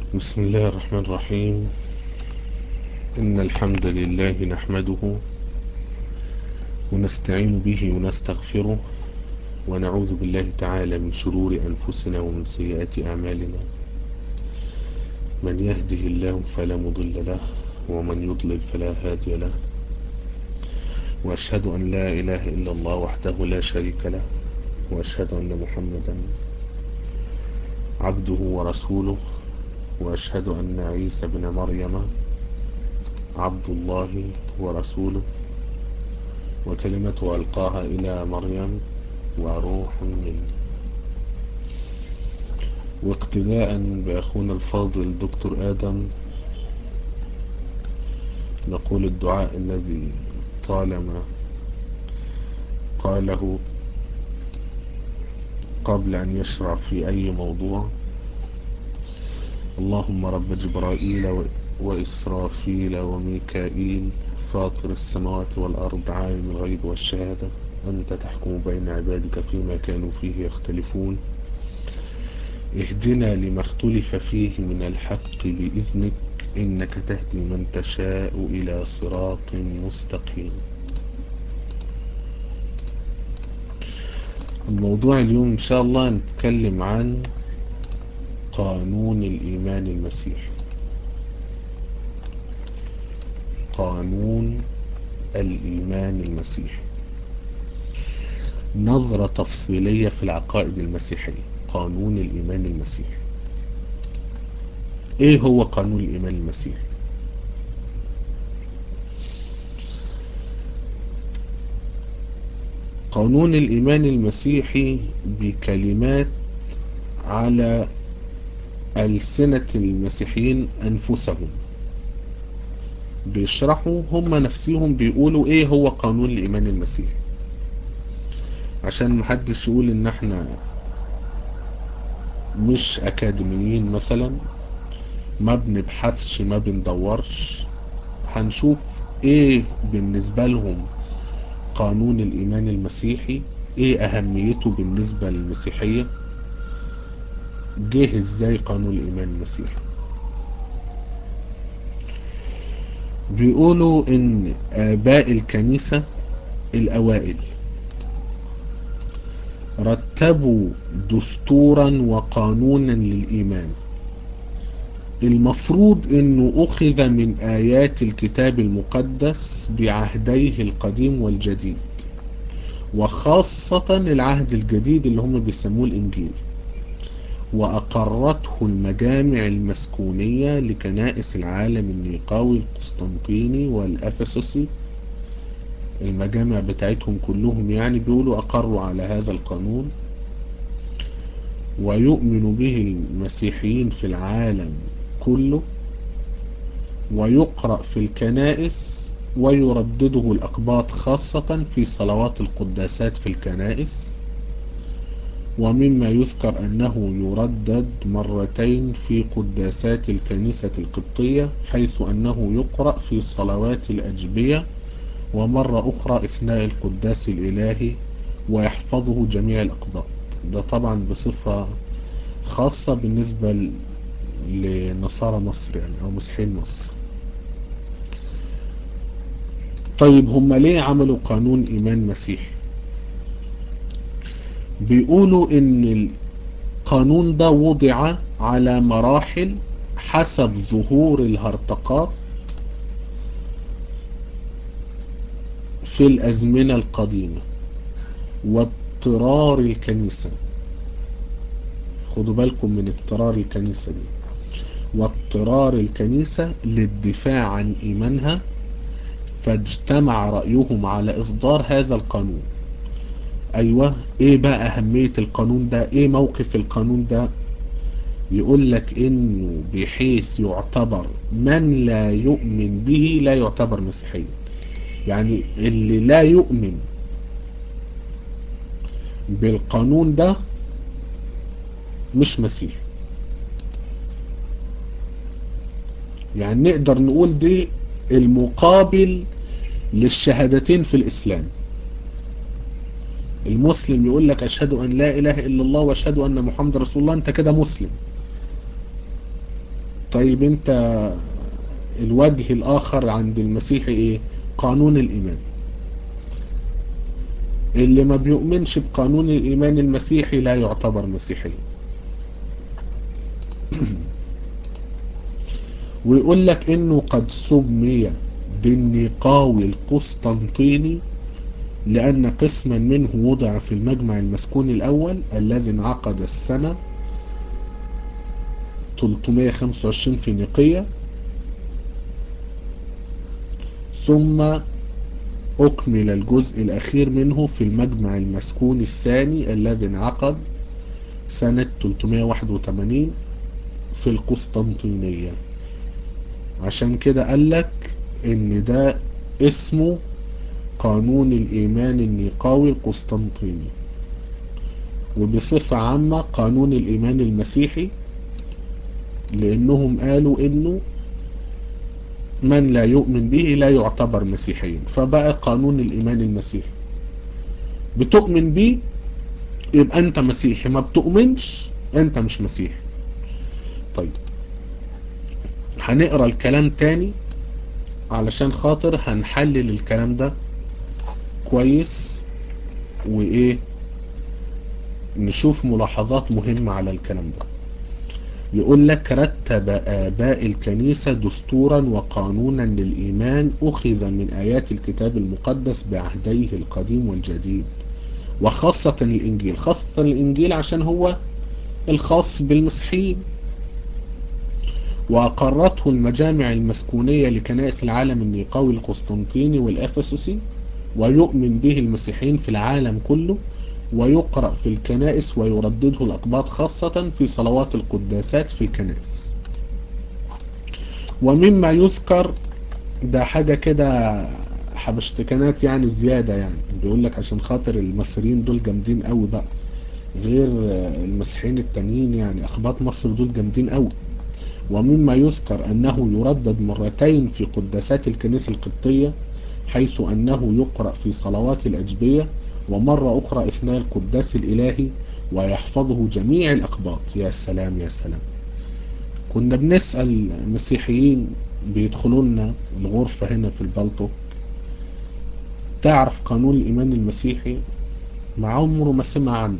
بسم الله الرحمن الرحيم إن الحمد لله نحمده ونستعين به ونستغفره ونعوذ بالله تعالى من شرور أنفسنا ومن سيئات أعمالنا من يهده الله فلا مضل له ومن يضلل فلا هادي له وأشهد أن لا إله إلا الله وحده لا شريك له وأشهد أن محمدا عبده ورسوله وأشهد أن عيسى بن مريم عبد الله ورسوله وكلمته ألقاها إلى مريم وروح منه واقتداء بأخونا الفاضل دكتور آدم نقول الدعاء الذي طالما قاله قبل أن يشرع في أي موضوع اللهم رب جبرائيل وإسرافيل وميكائيل فاطر السماوات والأرض عالم الغيب والشهادة أنت تحكم بين عبادك فيما كانوا فيه يختلفون اهدنا لما اختلف فيه من الحق بإذنك إنك تهدي من تشاء إلى صراط مستقيم الموضوع اليوم إن شاء الله نتكلم عن قانون الإيمان المسيحي قانون الإيمان المسيحي نظرة تفصيلية في العقائد المسيحية قانون الإيمان المسيحي إيه هو قانون الإيمان المسيحي قانون الإيمان المسيحي بكلمات على ألسنة المسيحيين أنفسهم بيشرحوا هم نفسهم بيقولوا ايه هو قانون الإيمان المسيحي عشان محدش يقول ان احنا مش اكاديميين مثلا ما بنبحثش ما بندورش هنشوف ايه بالنسبة لهم قانون الإيمان المسيحي ايه اهميته بالنسبة للمسيحية جه ازاي قانون الإيمان المسيحي بيقولوا ان آباء الكنيسة الأوائل رتبوا دستورا وقانونا للإيمان المفروض انه اخذ من آيات الكتاب المقدس بعهديه القديم والجديد وخاصة العهد الجديد اللي هم بيسموه الانجيل وأقرته المجامع المسكونية لكنائس العالم النيقاوي القسطنطيني والأفسسي المجامع بتاعتهم كلهم يعني بيقولوا أقروا على هذا القانون ويؤمن به المسيحيين في العالم كله ويقرأ في الكنائس ويردده الأقباط خاصة في صلوات القداسات في الكنائس ومما يذكر أنه يردد مرتين في قداسات الكنيسة القبطية حيث أنه يقرأ في صلوات الأجبية ومرة أخرى إثناء القداس الإلهي ويحفظه جميع الأقباط ده طبعا بصفة خاصة بالنسبة لنصارى مصر يعني أو مسيحيين مصر طيب هم ليه عملوا قانون إيمان مسيحي بيقولوا ان القانون ده وضع على مراحل حسب ظهور الهرطقات في الازمنة القديمة واضطرار الكنيسة خدوا بالكم من اضطرار الكنيسة دي واضطرار الكنيسة للدفاع عن ايمانها فاجتمع رأيهم على اصدار هذا القانون ايوه ايه بقى اهمية القانون ده ايه موقف القانون ده يقول لك انه بحيث يعتبر من لا يؤمن به لا يعتبر مسيحيا يعني اللي لا يؤمن بالقانون ده مش مسيحي يعني نقدر نقول دي المقابل للشهادتين في الاسلام المسلم يقول لك أشهد أن لا إله إلا الله وأشهد أن محمد رسول الله أنت كده مسلم طيب انت الوجه الاخر عند المسيحي ايه قانون الايمان اللي ما بيؤمنش بقانون الايمان المسيحي لا يعتبر مسيحي ويقول لك انه قد سمي بالنقاوي القسطنطيني لأن قسما منه وضع في المجمع المسكون الأول الذي انعقد السنة 325 في نيقية ثم أكمل الجزء الأخير منه في المجمع المسكون الثاني الذي انعقد سنة 381 في القسطنطينية عشان كده قالك ان ده اسمه قانون الإيمان النيقاوي القسطنطيني وبصفة عامة قانون الإيمان المسيحي لأنهم قالوا إنه من لا يؤمن به لا يعتبر مسيحيا فبقى قانون الإيمان المسيحي بتؤمن به يبقى أنت مسيحي ما بتؤمنش أنت مش مسيحي طيب هنقرأ الكلام تاني علشان خاطر هنحلل الكلام ده كويس وايه نشوف ملاحظات مهمة على الكلام ده يقول لك رتب آباء الكنيسة دستورا وقانونا للإيمان أخذ من آيات الكتاب المقدس بعهديه القديم والجديد وخاصة الإنجيل خاصة الإنجيل عشان هو الخاص بالمسيحيين وأقرته المجامع المسكونية لكنائس العالم النيقاوي القسطنطيني والأفسسي ويؤمن به المسيحيين في العالم كله ويقرأ في الكنائس ويردده الأقباط خاصة في صلوات القداسات في الكنائس ومما يذكر ده حاجة كده حبشتكنات يعني زيادة يعني بيقول لك عشان خاطر المصريين دول جامدين قوي بقى غير المسيحيين التانيين يعني أخباط مصر دول جامدين قوي ومما يذكر أنه يردد مرتين في قداسات الكنيسة القبطية حيث أنه يقرأ في صلوات الأجبية ومرة أخرى إثناء القداس الإلهي ويحفظه جميع الأقباط يا سلام يا سلام كنا بنسأل مسيحيين بيدخلوا لنا الغرفة هنا في البلطو تعرف قانون الإيمان المسيحي ما عمره ما سمع عنه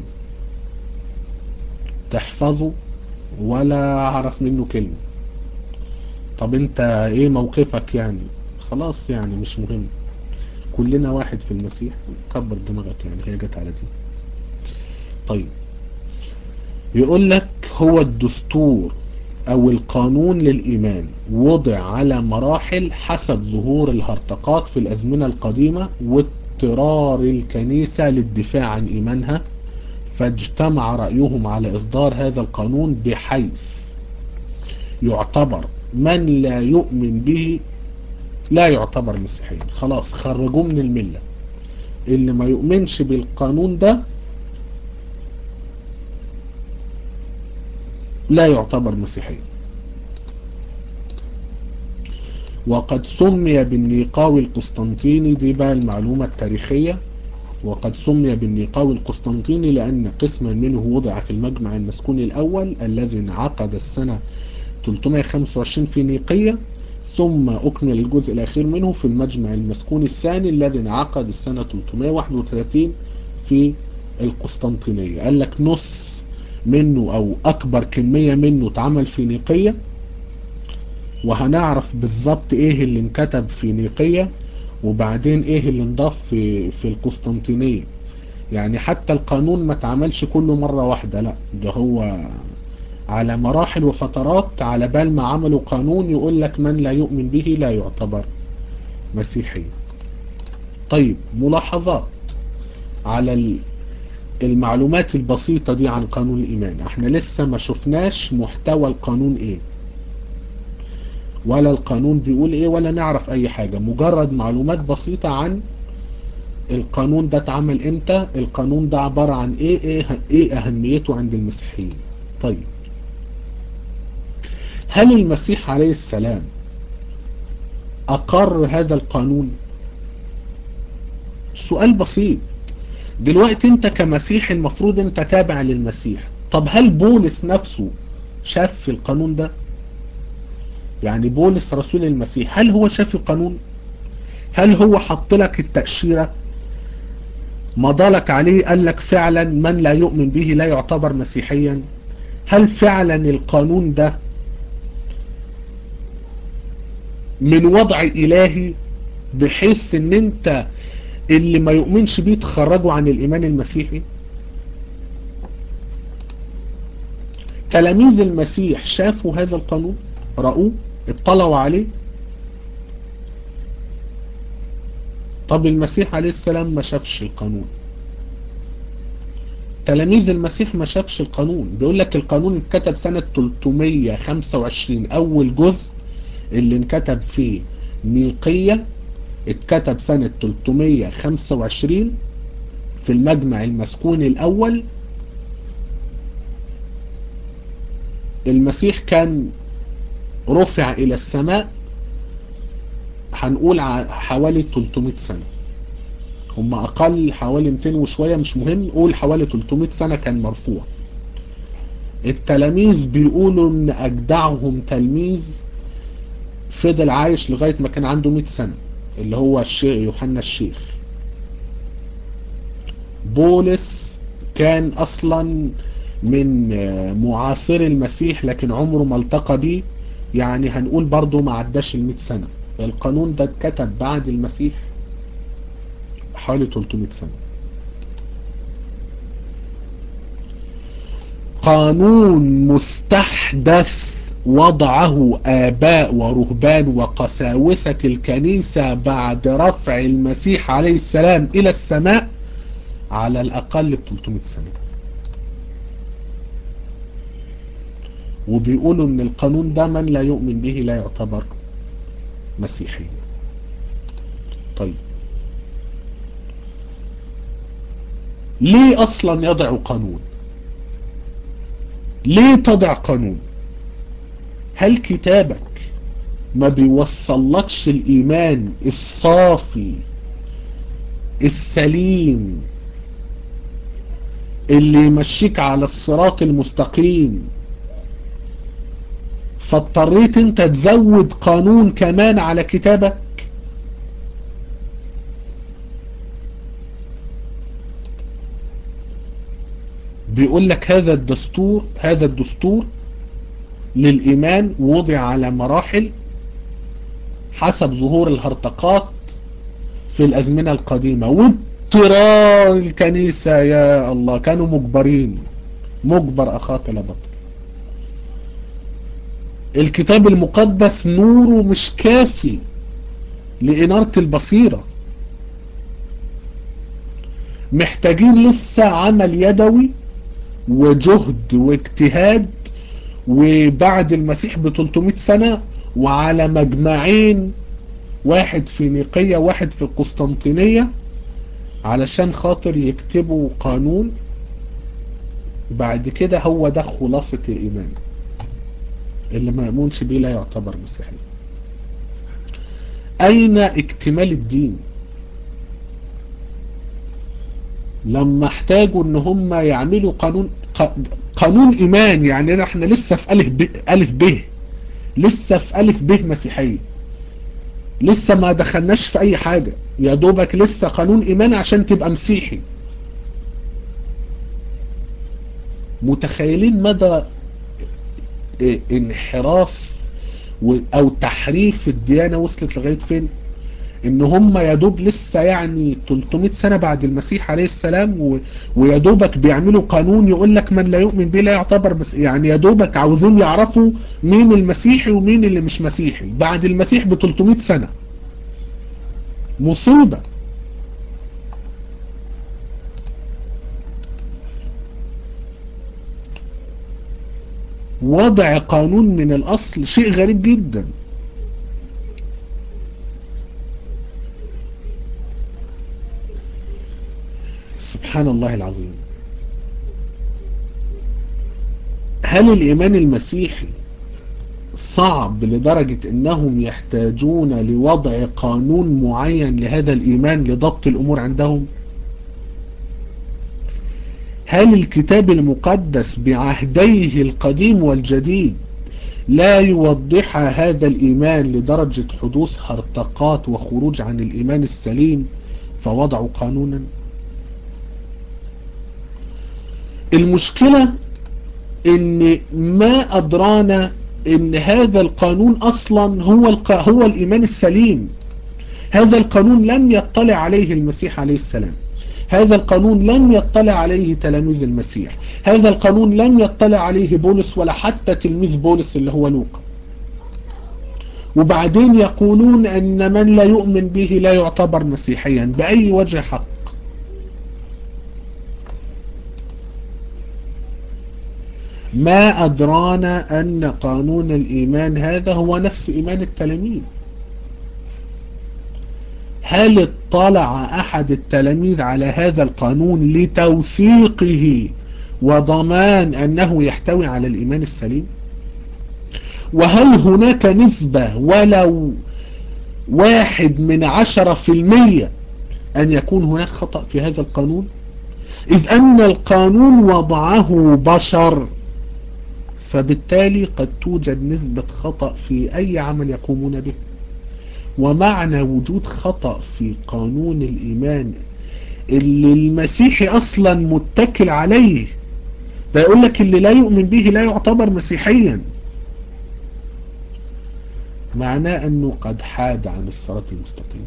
تحفظه ولا أعرف منه كلمة طب انت ايه موقفك يعني خلاص يعني مش مهم كلنا واحد في المسيح كبر دماغك يعني هي جت على دي طيب يقول لك هو الدستور او القانون للايمان وضع على مراحل حسب ظهور الهرطقات في الازمنة القديمة واضطرار الكنيسة للدفاع عن ايمانها فاجتمع رأيهم على اصدار هذا القانون بحيث يعتبر من لا يؤمن به لا يعتبر مسيحيا خلاص خرجوه من الملة اللي ما يؤمنش بالقانون ده لا يعتبر مسيحيا وقد سمي بالنيقاوي القسطنطيني دي بقى المعلومة التاريخية وقد سمي بالنيقاوي القسطنطيني لأن قسما منه وضع في المجمع المسكون الأول الذي انعقد السنة 325 في نيقية ثم أكمل الجزء الأخير منه في المجمع المسكون الثاني الذي انعقد السنة 331 في القسطنطينية قال لك نص منه أو أكبر كمية منه اتعمل في نيقية وهنعرف بالظبط ايه اللي انكتب في نيقية وبعدين ايه اللي انضاف في, في القسطنطينية يعني حتى القانون ما اتعملش كله مرة واحدة لا ده هو على مراحل وفترات على بال ما عملوا قانون يقول لك من لا يؤمن به لا يعتبر مسيحي طيب ملاحظات على المعلومات البسيطة دي عن قانون الإيمان احنا لسه ما شفناش محتوى القانون ايه ولا القانون بيقول ايه ولا نعرف اي حاجة مجرد معلومات بسيطة عن القانون ده اتعمل امتى القانون ده عبارة عن ايه ايه, إيه اهميته عند المسيحيين طيب هل المسيح عليه السلام أقر هذا القانون سؤال بسيط دلوقتي انت كمسيح المفروض انت تابع للمسيح طب هل بولس نفسه شاف في القانون ده يعني بولس رسول المسيح هل هو شاف القانون هل هو حط لك التأشيرة مضالك عليه قال لك فعلا من لا يؤمن به لا يعتبر مسيحيا هل فعلا القانون ده من وضع إلهي بحيث ان انت اللي ما يؤمنش بيه تخرجوا عن الإيمان المسيحي تلاميذ المسيح شافوا هذا القانون رأوه اطلعوا عليه طب المسيح عليه السلام ما شافش القانون تلاميذ المسيح ما شافش القانون بيقول لك القانون اتكتب سنة 325 أول جزء اللي انكتب فيه نيقية اتكتب سنة 325 في المجمع المسكون الأول المسيح كان رفع إلى السماء هنقول حوالي 300 سنة هم أقل حوالي 200 وشوية مش مهم قول حوالي 300 سنة كان مرفوع التلاميذ بيقولوا ان اجدعهم تلميذ فضل عايش لغاية ما كان عنده 100 سنة اللي هو الشيخ يوحنا الشيخ بولس كان اصلا من معاصر المسيح لكن عمره ما التقى بيه يعني هنقول برضه ما عداش ال 100 سنة القانون ده اتكتب بعد المسيح حوالي 300 سنة قانون مستحدث وضعه آباء ورهبان وقساوسة الكنيسة بعد رفع المسيح عليه السلام إلى السماء على الأقل ب 300 سنة وبيقولوا ان القانون ده من لا يؤمن به لا يعتبر مسيحي طيب ليه اصلا يضع قانون ليه تضع قانون هل كتابك ما بيوصلكش الايمان الصافي السليم اللي يمشيك على الصراط المستقيم فاضطريت انت تزود قانون كمان على كتابك بيقول لك هذا الدستور هذا الدستور للإيمان وضع على مراحل حسب ظهور الهرطقات في الأزمنة القديمة واضطرار الكنيسة يا الله كانوا مجبرين مجبر أخاك لبطل الكتاب المقدس نوره مش كافي لإنارة البصيرة محتاجين لسه عمل يدوي وجهد واجتهاد وبعد المسيح ب 300 سنة وعلى مجمعين واحد في نيقية واحد في القسطنطينية علشان خاطر يكتبوا قانون بعد كده هو ده خلاصة الإيمان اللي ما يؤمنش بيه لا يعتبر مسيحي أين اكتمال الدين لما احتاجوا ان هم يعملوا قانون قانون ايمان يعني احنا لسه في الف ب الف ب لسه في الف ب مسيحيه لسه ما دخلناش في اي حاجة يا دوبك لسه قانون ايمان عشان تبقى مسيحي متخيلين مدى انحراف او تحريف الديانة وصلت لغاية فين ان هم يا دوب لسه يعني 300 سنة بعد المسيح عليه السلام و... ويا دوبك بيعملوا قانون يقول لك من لا يؤمن به لا يعتبر مس... يعني يا دوبك عاوزين يعرفوا مين المسيحي ومين اللي مش مسيحي بعد المسيح ب 300 سنة مصيبة وضع قانون من الاصل شيء غريب جدا سبحان الله العظيم هل الإيمان المسيحي صعب لدرجة أنهم يحتاجون لوضع قانون معين لهذا الإيمان لضبط الأمور عندهم هل الكتاب المقدس بعهديه القديم والجديد لا يوضحها هذا الإيمان لدرجة حدوث هرطقات وخروج عن الإيمان السليم فوضعوا قانونا المشكلة ان ما ادرانا ان هذا القانون اصلا هو الق... هو الايمان السليم هذا القانون لم يطلع عليه المسيح عليه السلام هذا القانون لم يطلع عليه تلاميذ المسيح هذا القانون لم يطلع عليه بولس ولا حتى تلميذ بولس اللي هو لوقا وبعدين يقولون ان من لا يؤمن به لا يعتبر مسيحيا بأي وجه حق ما أدرانا أن قانون الإيمان هذا هو نفس إيمان التلاميذ هل اطلع أحد التلاميذ على هذا القانون لتوثيقه وضمان أنه يحتوي على الإيمان السليم وهل هناك نسبة ولو واحد من عشرة في المية أن يكون هناك خطأ في هذا القانون إذ أن القانون وضعه بشر فبالتالي قد توجد نسبة خطأ في أي عمل يقومون به ومعنى وجود خطأ في قانون الإيمان اللي المسيحي أصلا متكل عليه ده يقول لك اللي لا يؤمن به لا يعتبر مسيحيا معناه أنه قد حاد عن الصراط المستقيم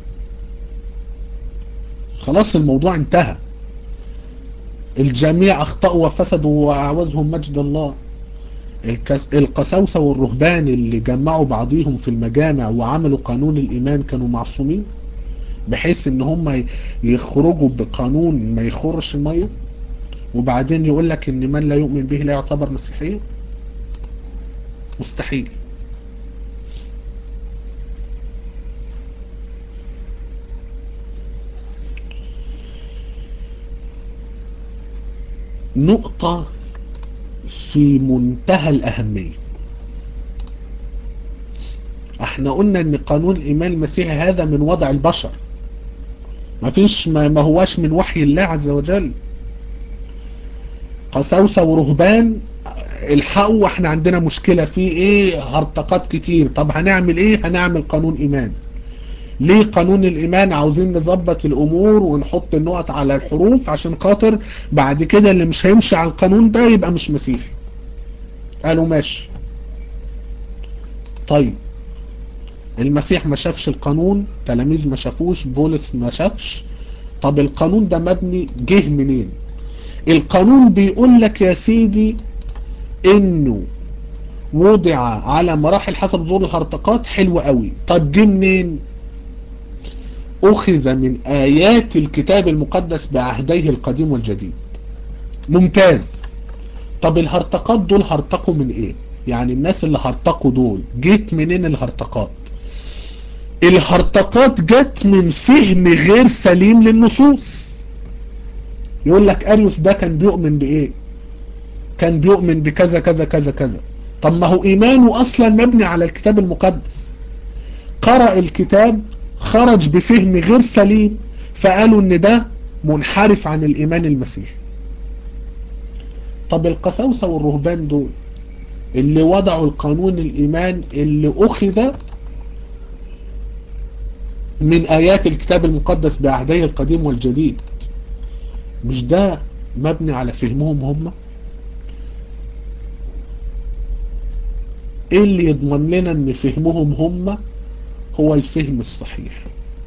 خلاص الموضوع انتهى الجميع أخطأوا وفسدوا وأعوزهم مجد الله القساوسة والرهبان اللي جمعوا بعضيهم في المجامع وعملوا قانون الإيمان كانوا معصومين بحيث ان هم يخرجوا بقانون ما يخرش المية وبعدين يقول لك ان من لا يؤمن به لا يعتبر مسيحيا مستحيل نقطة في منتهى الأهمية احنا قلنا ان قانون الايمان المسيحي هذا من وضع البشر ما فيش ما هواش من وحي الله عز وجل قساوسة ورهبان الحقوا احنا عندنا مشكلة في ايه هرطقات كتير طب هنعمل ايه هنعمل قانون ايمان ليه قانون الايمان عاوزين نظبط الامور ونحط النقط على الحروف عشان خاطر بعد كده اللي مش هيمشي على القانون ده يبقى مش مسيحي قالوا ماشي طيب المسيح ما شافش القانون تلاميذ ما شافوش بولس ما شافش طب القانون ده مبني جه منين القانون بيقول لك يا سيدي انه وضع على مراحل حسب دور الهرطقات حلو قوي طب جه منين اخذ من ايات الكتاب المقدس بعهديه القديم والجديد ممتاز طب الهرطقات دول هرطقوا من ايه يعني الناس اللي هرطقوا دول جيت منين الهرطقات الهرطقات جت من فهم غير سليم للنصوص يقول لك اريوس ده كان بيؤمن بايه كان بيؤمن بكذا كذا كذا كذا طب ما هو ايمانه اصلا مبني على الكتاب المقدس قرأ الكتاب خرج بفهم غير سليم فقالوا ان ده منحرف عن الايمان المسيحي طب القساوسة والرهبان دول اللي وضعوا القانون الايمان اللي اخذ من ايات الكتاب المقدس بعهديه القديم والجديد مش ده مبني على فهمهم هم ايه اللي يضمن لنا ان فهمهم هم هو الفهم الصحيح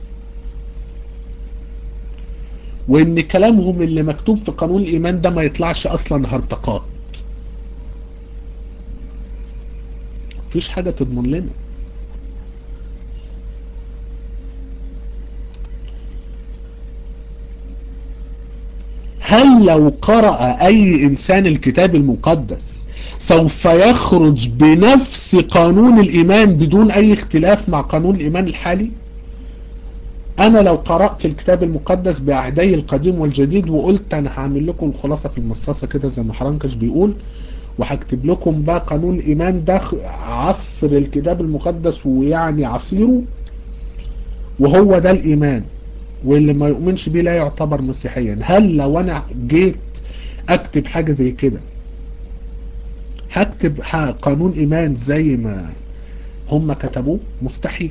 وان كلامهم اللي مكتوب في قانون الايمان ده ما يطلعش اصلا هرطقات مفيش حاجة تضمن لنا هل لو قرأ اي انسان الكتاب المقدس سوف يخرج بنفس قانون الايمان بدون اي اختلاف مع قانون الايمان الحالي انا لو قرأت الكتاب المقدس بعهدي القديم والجديد وقلت انا هعمل لكم الخلاصة في المصاصة كده زي ما حرنكش بيقول وهكتب لكم بقى قانون الايمان ده عصر الكتاب المقدس ويعني عصيره وهو ده الايمان واللي ما يؤمنش بيه لا يعتبر مسيحيا هل لو انا جيت اكتب حاجة زي كده هكتب قانون ايمان زي ما هم كتبوه مستحيل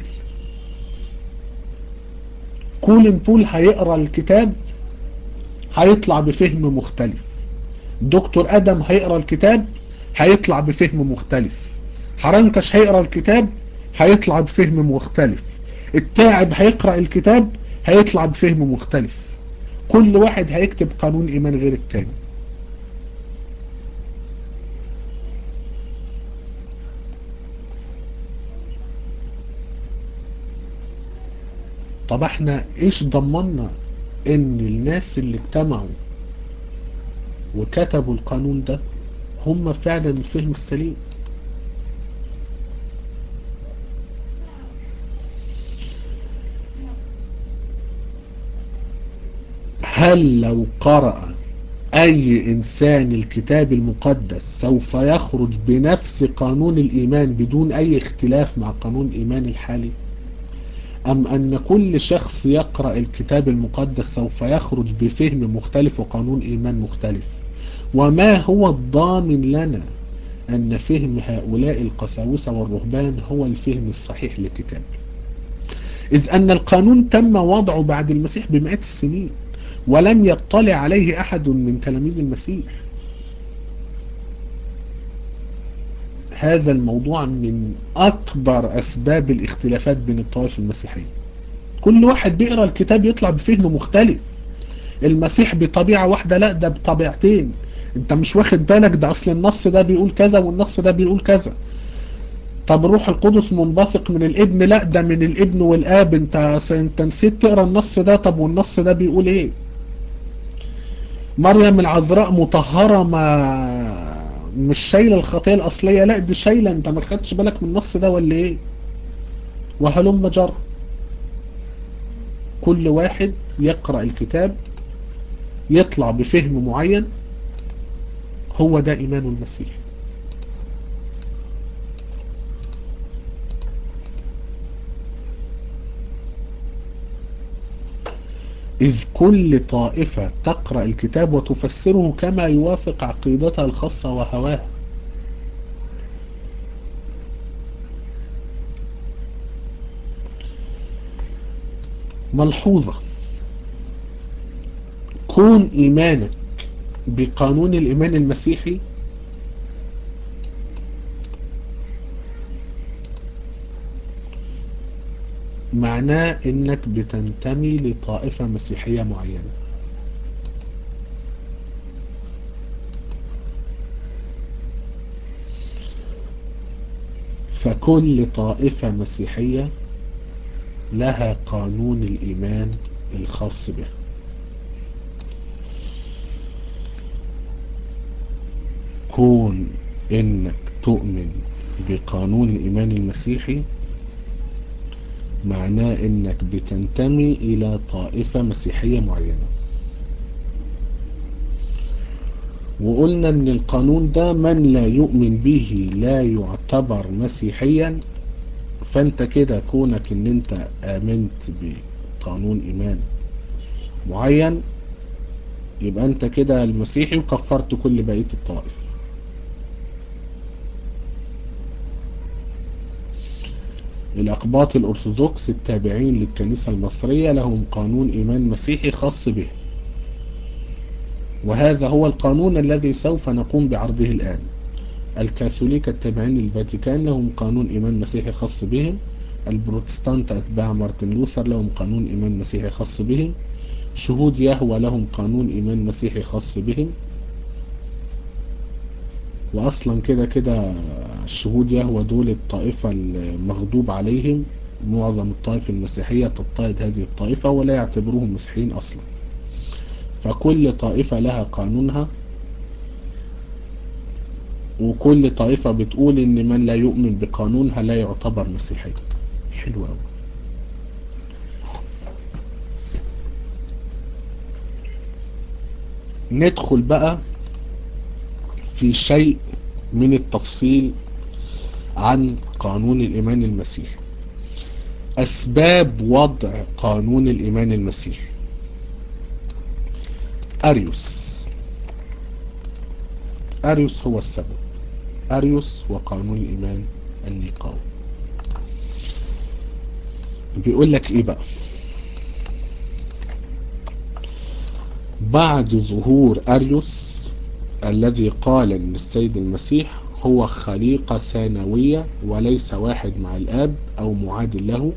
كولين بول هيقرا الكتاب هيطلع بفهم مختلف دكتور ادم هيقرا الكتاب هيطلع بفهم مختلف حرنكش هيقرا الكتاب هيطلع بفهم مختلف التاعب هيقرا الكتاب هيطلع بفهم مختلف كل واحد هيكتب قانون ايمان غير التاني طب احنا ايش ضمننا ان الناس اللي اجتمعوا وكتبوا القانون ده هم فعلا الفهم السليم هل لو قرأ أي إنسان الكتاب المقدس سوف يخرج بنفس قانون الإيمان بدون أي اختلاف مع قانون الإيمان الحالي أم أن كل شخص يقرأ الكتاب المقدس سوف يخرج بفهم مختلف وقانون إيمان مختلف وما هو الضامن لنا أن فهم هؤلاء القساوسة والرهبان هو الفهم الصحيح للكتاب إذ أن القانون تم وضعه بعد المسيح بمئات السنين ولم يطلع عليه أحد من تلاميذ المسيح هذا الموضوع من أكبر أسباب الاختلافات بين الطوائف المسيحية كل واحد بيقرأ الكتاب يطلع بفهم مختلف المسيح بطبيعة واحدة لا ده بطبيعتين انت مش واخد بالك ده اصل النص ده بيقول كذا والنص ده بيقول كذا طب روح القدس منبثق من الابن لا ده من الابن والاب انت انت نسيت تقرا النص ده طب والنص ده بيقول ايه مريم العذراء مطهرة ما مش شايلة الخطية الأصلية لا دي شايلة انت ما خدتش بالك من النص ده ولا ايه وهلم جر كل واحد يقرأ الكتاب يطلع بفهم معين هو ده إيمان المسيح إذ كل طائفة تقرأ الكتاب وتفسره كما يوافق عقيدتها الخاصة وهواها ملحوظة كون إيمانك بقانون الإيمان المسيحي معناه انك بتنتمي لطائفة مسيحية معينة فكل طائفة مسيحية لها قانون الإيمان الخاص بها كون انك تؤمن بقانون الإيمان المسيحي معناه انك بتنتمي الى طائفة مسيحية معينة وقلنا ان القانون ده من لا يؤمن به لا يعتبر مسيحيا فانت كده كونك ان انت امنت بقانون ايمان معين يبقى انت كده المسيحي وكفرت كل بقية الطائف الأقباط الأرثوذكس التابعين للكنيسة المصرية لهم قانون إيمان مسيحي خاص به وهذا هو القانون الذي سوف نقوم بعرضه الآن الكاثوليك التابعين للفاتيكان لهم قانون إيمان مسيحي خاص بهم البروتستانت أتباع مارتن لوثر لهم قانون إيمان مسيحي خاص بهم شهود يهوى لهم قانون إيمان مسيحي خاص بهم واصلا كده كده الشهود يهوى دول الطائفة المغضوب عليهم معظم الطائفة المسيحية تضطهد هذه الطائفة ولا يعتبروهم مسيحيين اصلا فكل طائفة لها قانونها وكل طائفة بتقول ان من لا يؤمن بقانونها لا يعتبر مسيحي حلو قوي ندخل بقى في شيء من التفصيل عن قانون الإيمان المسيحي أسباب وضع قانون الإيمان المسيحي أريوس أريوس هو السبب أريوس وقانون الإيمان النيقاوي بيقول لك إيه بقى بعد ظهور أريوس الذي قال أن السيد المسيح هو خليقة ثانوية وليس واحد مع الآب أو معادل له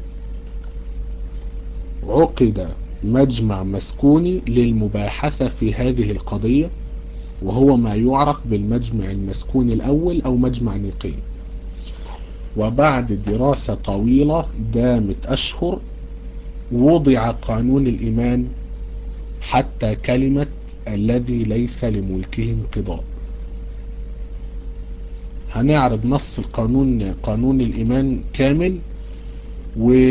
عقد مجمع مسكوني للمباحثة في هذه القضية وهو ما يعرف بالمجمع المسكوني الأول أو مجمع نيقين وبعد دراسة طويلة دامت أشهر وضع قانون الإيمان حتى كلمة الذي ليس لملكه انقضاء هنعرض نص القانون قانون الإيمان كامل و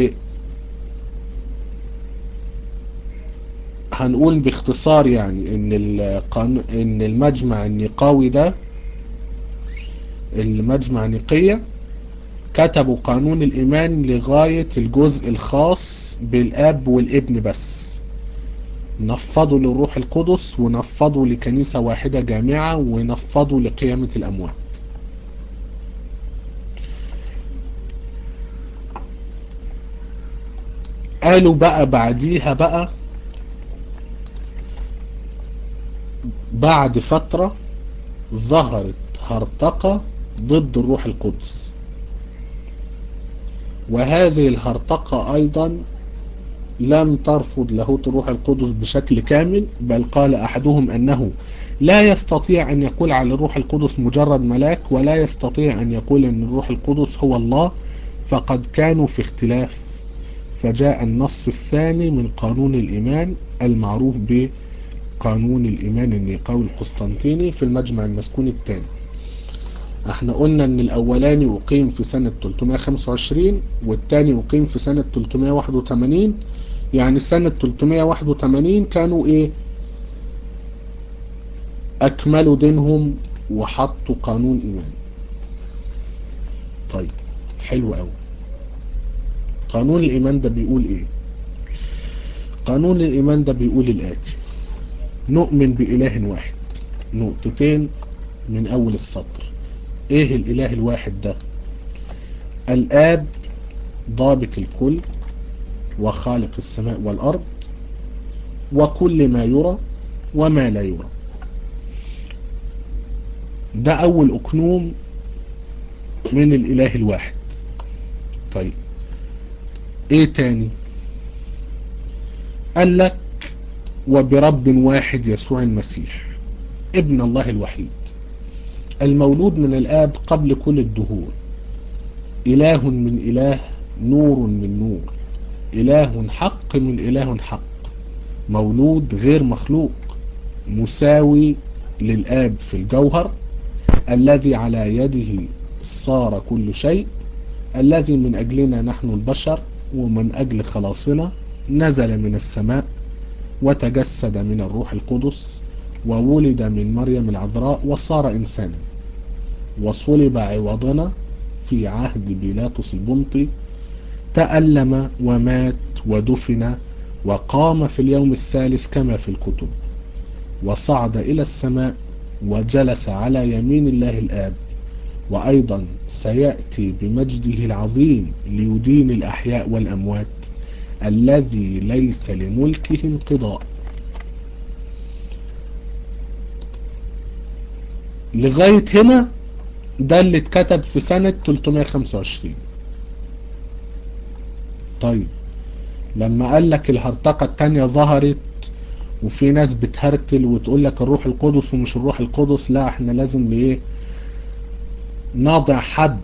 هنقول باختصار يعني ان القانون ان المجمع النقاوي ده المجمع النقية كتبوا قانون الايمان لغاية الجزء الخاص بالاب والابن بس نفضوا للروح القدس ونفضوا لكنيسة واحدة جامعة ونفضوا لقيامة الاموات قالوا بقى بعديها بقى بعد فترة ظهرت هرطقة ضد الروح القدس وهذه الهرطقة أيضا لم ترفض لاهوت الروح القدس بشكل كامل بل قال أحدهم أنه لا يستطيع أن يقول على الروح القدس مجرد ملاك ولا يستطيع أن يقول أن الروح القدس هو الله فقد كانوا في اختلاف فجاء النص الثاني من قانون الإيمان المعروف به قانون الإيمان النيقاوي القسطنطيني في المجمع المسكوني الثاني احنا قلنا ان الاولاني اقيم في سنة 325 والثاني اقيم في سنة 381 يعني سنة 381 كانوا ايه اكملوا دينهم وحطوا قانون ايمان طيب حلو قوي قانون الايمان ده بيقول ايه قانون الايمان ده بيقول الاتي نؤمن بإله واحد نقطتين من أول السطر إيه الإله الواحد ده الآب ضابط الكل وخالق السماء والأرض وكل ما يرى وما لا يرى ده أول أقنوم من الإله الواحد طيب إيه تاني قال لك وبرب واحد يسوع المسيح ابن الله الوحيد المولود من الآب قبل كل الدهور إله من إله نور من نور إله حق من إله حق مولود غير مخلوق مساوي للآب في الجوهر الذي على يده صار كل شيء الذي من أجلنا نحن البشر ومن أجل خلاصنا نزل من السماء وتجسد من الروح القدس وولد من مريم العذراء وصار إنسانا وصلب عوضنا في عهد بيلاطس البنطي تألم ومات ودفن وقام في اليوم الثالث كما في الكتب وصعد إلى السماء وجلس على يمين الله الآب وأيضا سيأتي بمجده العظيم ليدين الأحياء والأموات الذي ليس لملكه انقضاء لغاية هنا ده اللي اتكتب في سنة 325 طيب لما قال لك الهرطقة التانية ظهرت وفي ناس بتهرتل وتقول لك الروح القدس ومش الروح القدس لا احنا لازم ايه نضع حد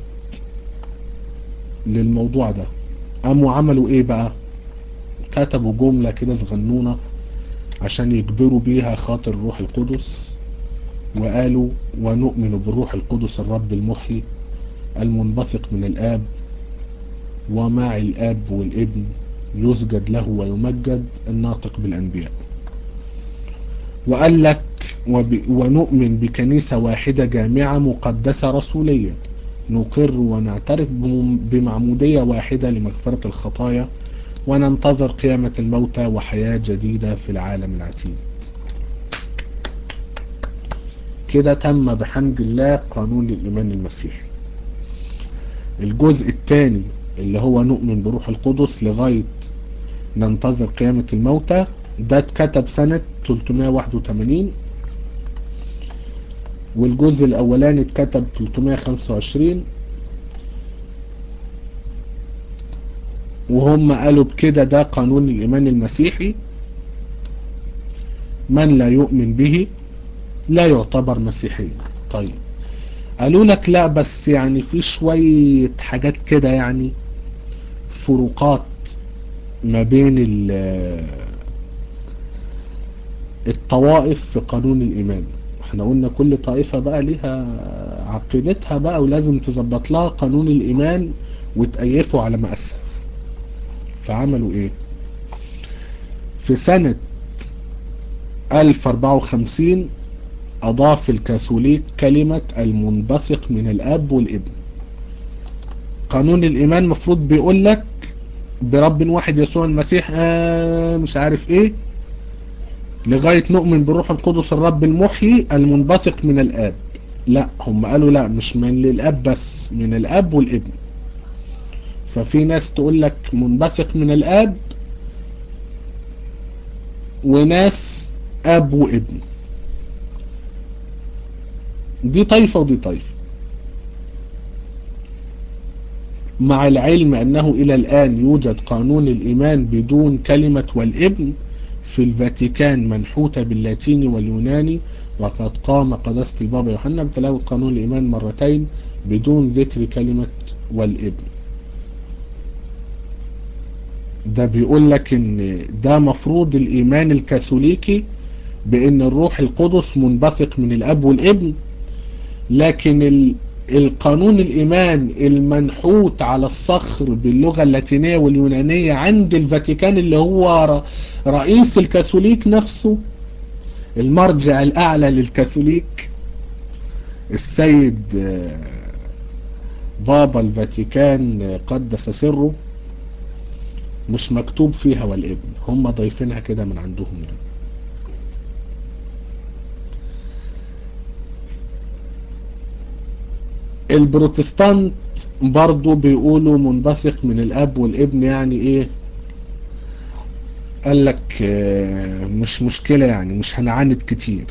للموضوع ده قاموا عملوا ايه بقى كتبوا جملة كده صغنونة عشان يجبروا بيها خاطر الروح القدس وقالوا ونؤمن بالروح القدس الرب المحيي المنبثق من الآب ومع الآب والابن يسجد له ويمجد الناطق بالأنبياء وقال لك ونؤمن بكنيسة واحدة جامعة مقدسة رسولية نقر ونعترف بمعمودية واحدة لمغفرة الخطايا وننتظر قيامة الموتى وحياة جديدة في العالم العتيد كده تم بحمد الله قانون الإيمان المسيحي الجزء الثاني اللي هو نؤمن بروح القدس لغاية ننتظر قيامة الموتى ده اتكتب سنة 381 والجزء الأولاني اتكتب 325 وهم قالوا بكده ده قانون الإيمان المسيحي من لا يؤمن به لا يعتبر مسيحيا طيب قالوا لك لا بس يعني في شوية حاجات كده يعني فروقات ما بين الطوائف في قانون الإيمان احنا قلنا كل طائفة بقى ليها عقيدتها بقى ولازم تظبط لها قانون الإيمان وتأيفوا على مقاسها فعملوا ايه في سنة 1054 أضاف الكاثوليك كلمة المنبثق من الأب والابن قانون الإيمان مفروض بيقول لك برب واحد يسوع المسيح آه مش عارف ايه لغاية نؤمن بالروح القدس الرب المحيي المنبثق من الآب لا هم قالوا لا مش من الآب بس من الآب والابن ففي ناس تقول لك منبثق من الآب وناس أب وابن دي طائفة ودي طائفة مع العلم أنه إلى الآن يوجد قانون الإيمان بدون كلمة والابن في الفاتيكان منحوتة باللاتيني واليوناني وقد قام قداسة البابا يوحنا بتلاوة قانون الإيمان مرتين بدون ذكر كلمة والابن ده بيقول لك ان ده مفروض الإيمان الكاثوليكي بأن الروح القدس منبثق من الأب والابن لكن القانون الإيمان المنحوت على الصخر باللغة اللاتينية واليونانية عند الفاتيكان اللي هو رئيس الكاثوليك نفسه المرجع الأعلى للكاثوليك السيد بابا الفاتيكان قدس سره مش مكتوب فيها والابن هم ضايفينها كده من عندهم يعني البروتستانت برضو بيقولوا منبثق من الاب والابن يعني ايه قال لك مش مشكلة يعني مش هنعاند كتير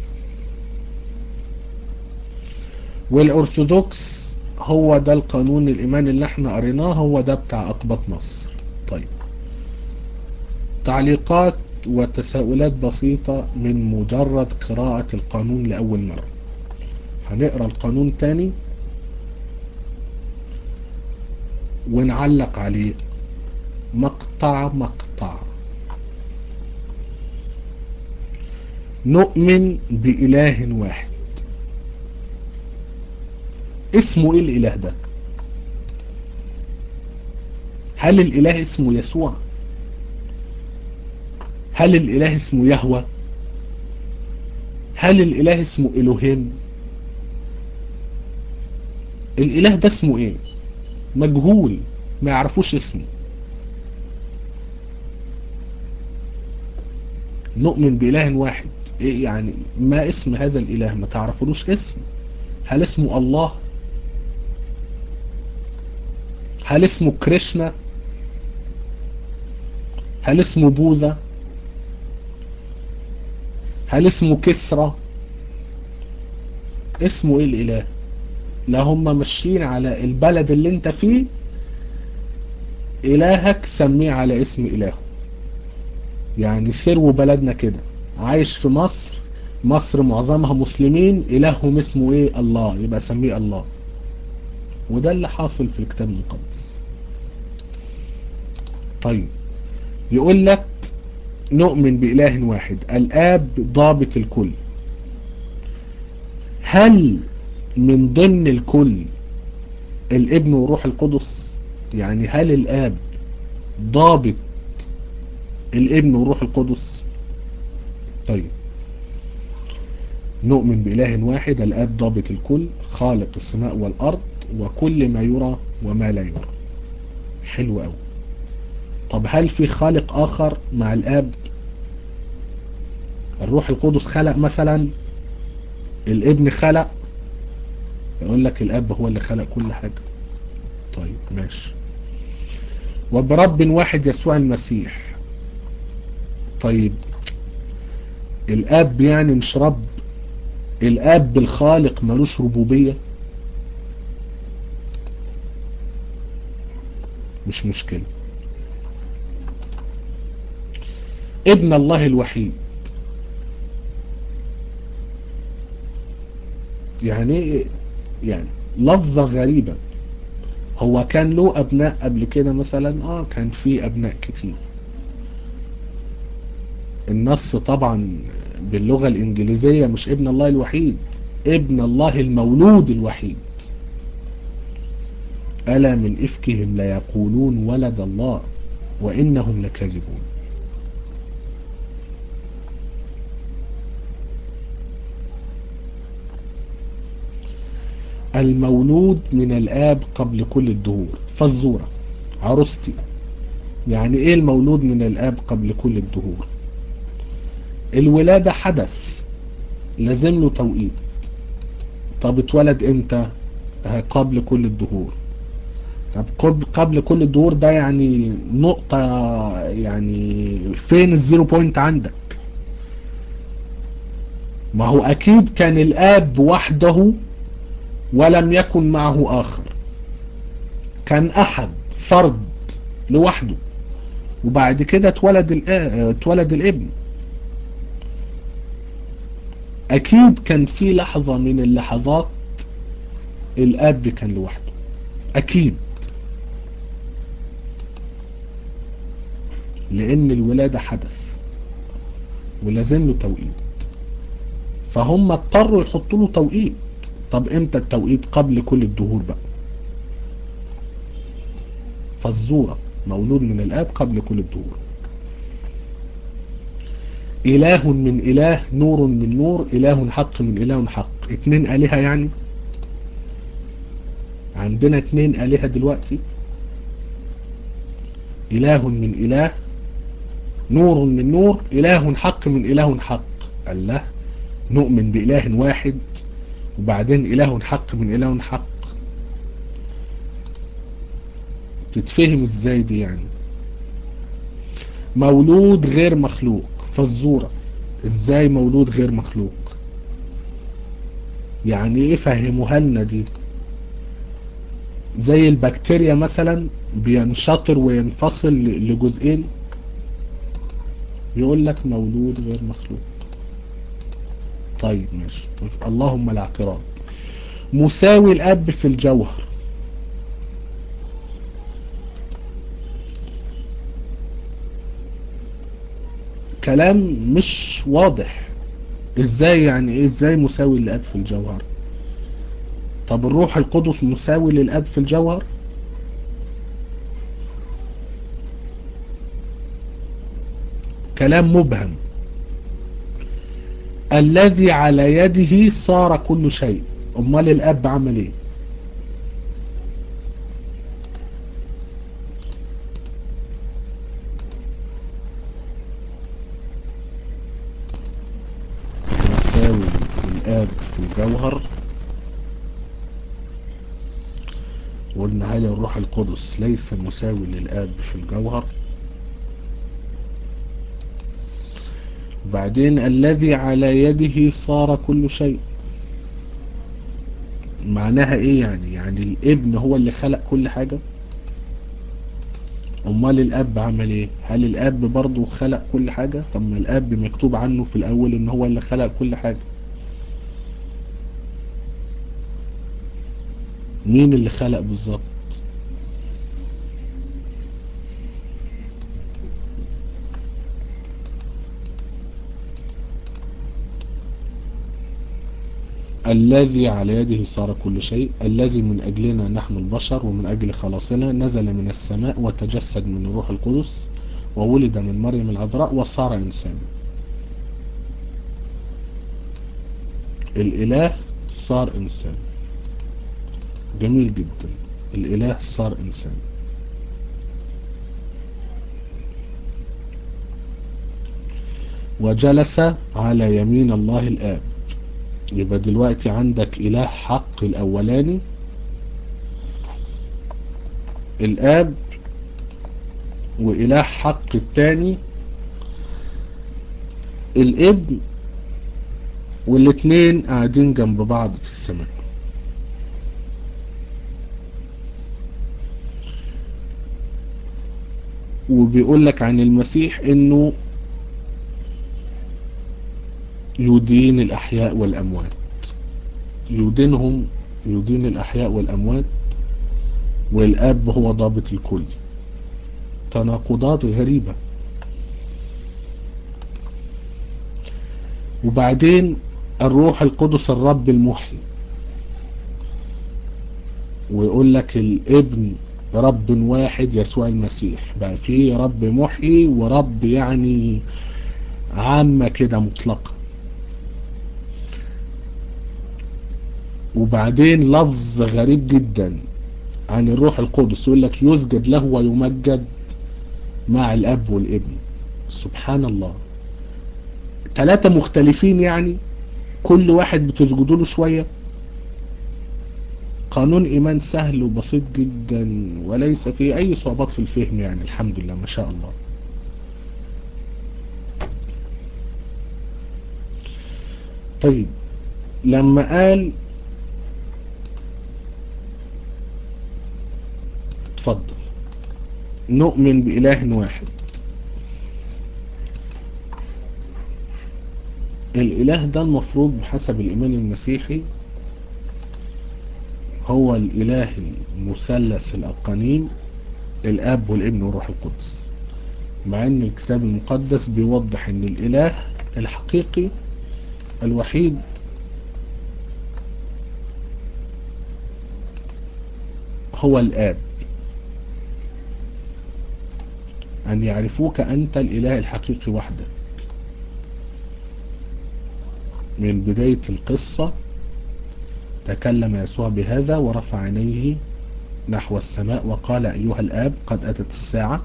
والارثوذكس هو ده القانون الايمان اللي احنا قريناه هو ده بتاع اقباط مصر طيب تعليقات وتساؤلات بسيطة من مجرد قراءة القانون لأول مرة هنقرأ القانون تاني ونعلق عليه مقطع مقطع نؤمن بإله واحد اسمه ايه الاله ده هل الاله اسمه يسوع هل الاله اسمه يهوى هل الاله اسمه الوهيم الاله ده اسمه ايه مجهول ما يعرفوش اسمه نؤمن بإله واحد إيه يعني ما اسم هذا الإله ما تعرفلوش اسم هل اسمه الله هل اسمه كريشنا هل اسمه بوذا هل اسمه كسرى اسمه ايه الاله لا هم ماشيين على البلد اللي انت فيه الهك سميه على اسم الهه يعني سروا بلدنا كده عايش في مصر مصر معظمها مسلمين الههم اسمه ايه الله يبقى سميه الله وده اللي حاصل في الكتاب المقدس طيب يقول لك نؤمن بإله واحد الآب ضابط الكل هل من ضمن الكل الابن وروح القدس يعني هل الآب ضابط الابن وروح القدس طيب نؤمن بإله واحد الآب ضابط الكل خالق السماء والأرض وكل ما يرى وما لا يرى حلو قوي طب هل في خالق آخر مع الآب الروح القدس خلق مثلا الابن خلق يقول لك الاب هو اللي خلق كل حاجة طيب ماشي وبرب واحد يسوع المسيح طيب الاب يعني مش رب الاب الخالق ملوش ربوبية مش مشكلة ابن الله الوحيد يعني يعني لفظة غريبة هو كان له ابناء قبل كده مثلا اه كان في ابناء كتير النص طبعا باللغة الانجليزية مش ابن الله الوحيد ابن الله المولود الوحيد ألا من إفكهم ليقولون ولد الله وإنهم لكاذبون المولود من الآب قبل كل الدهور فالزورة عروستي يعني ايه المولود من الآب قبل كل الدهور الولادة حدث لازم له توقيت طب اتولد امتى قبل كل الدهور طب قبل كل الدهور ده يعني نقطة يعني فين الزيرو بوينت عندك ما هو اكيد كان الاب وحده ولم يكن معه اخر كان احد فرد لوحده وبعد كده اتولد اتولد الابن اكيد كان في لحظة من اللحظات الاب كان لوحده اكيد لان الولادة حدث ولازم له توقيت فهم اضطروا يحطوا له توقيت طب امتى التوقيت قبل كل الدهور بقى فالزورة مولود من الاب قبل كل الدهور اله من اله نور من نور اله حق من اله حق اتنين الهة يعني عندنا اتنين الهة دلوقتي اله من اله نور من نور اله حق من اله حق الله نؤمن بإله واحد وبعدين إله حق من إله حق تتفهم ازاي دي يعني مولود غير مخلوق فالزورة ازاي مولود غير مخلوق يعني ايه فهموها لنا دي زي البكتيريا مثلا بينشطر وينفصل لجزئين يقول لك مولود غير مخلوق طيب ماشي اللهم الاعتراض مساوي الاب في الجوهر كلام مش واضح ازاي يعني ايه ازاي مساوي للاب في الجوهر طب الروح القدس مساوي للاب في الجوهر كلام مبهم الذي على يده صار كل شيء امال الاب عمل ايه يساوي الاب في الجوهر قلنا هل الروح القدس ليس مساوي للاب في الجوهر بعدين الذي على يده صار كل شيء معناها ايه يعني يعني الابن هو اللي خلق كل حاجة امال الاب عمل ايه هل الاب برضه خلق كل حاجة طب ما الاب مكتوب عنه في الاول ان هو اللي خلق كل حاجة مين اللي خلق بالظبط الذي على يده صار كل شيء الذي من أجلنا نحن البشر ومن أجل خلاصنا نزل من السماء وتجسد من الروح القدس وولد من مريم العذراء وصار إنسان الإله صار إنسان جميل جدا الإله صار إنسان وجلس على يمين الله الآب يبقى دلوقتي عندك إله حق الأولاني الآب وإله حق التاني الابن والاتنين قاعدين جنب بعض في السماء وبيقول لك عن المسيح انه يدين الأحياء والأموات يدينهم يدين الأحياء والأموات والأب هو ضابط الكل تناقضات غريبة وبعدين الروح القدس الرب المحيي ويقول لك الابن رب واحد يسوع المسيح بقى فيه رب محيي ورب يعني عامة كده مطلقة وبعدين لفظ غريب جدا عن الروح القدس يقول لك يسجد له ويمجد مع الاب والابن سبحان الله ثلاثة مختلفين يعني كل واحد بتسجدوا له شوية قانون ايمان سهل وبسيط جدا وليس فيه اي صعوبات في الفهم يعني الحمد لله ما شاء الله طيب لما قال اتفضل نؤمن بإله واحد الإله ده المفروض بحسب الإيمان المسيحي هو الإله المثلث الأقانيم الآب والابن والروح القدس مع أن الكتاب المقدس بيوضح أن الإله الحقيقي الوحيد هو الآب أن يعرفوك أنت الإله الحقيقي وحدك من بداية القصة تكلم يسوع بهذا ورفع عينيه نحو السماء وقال أيها الآب قد أتت الساعة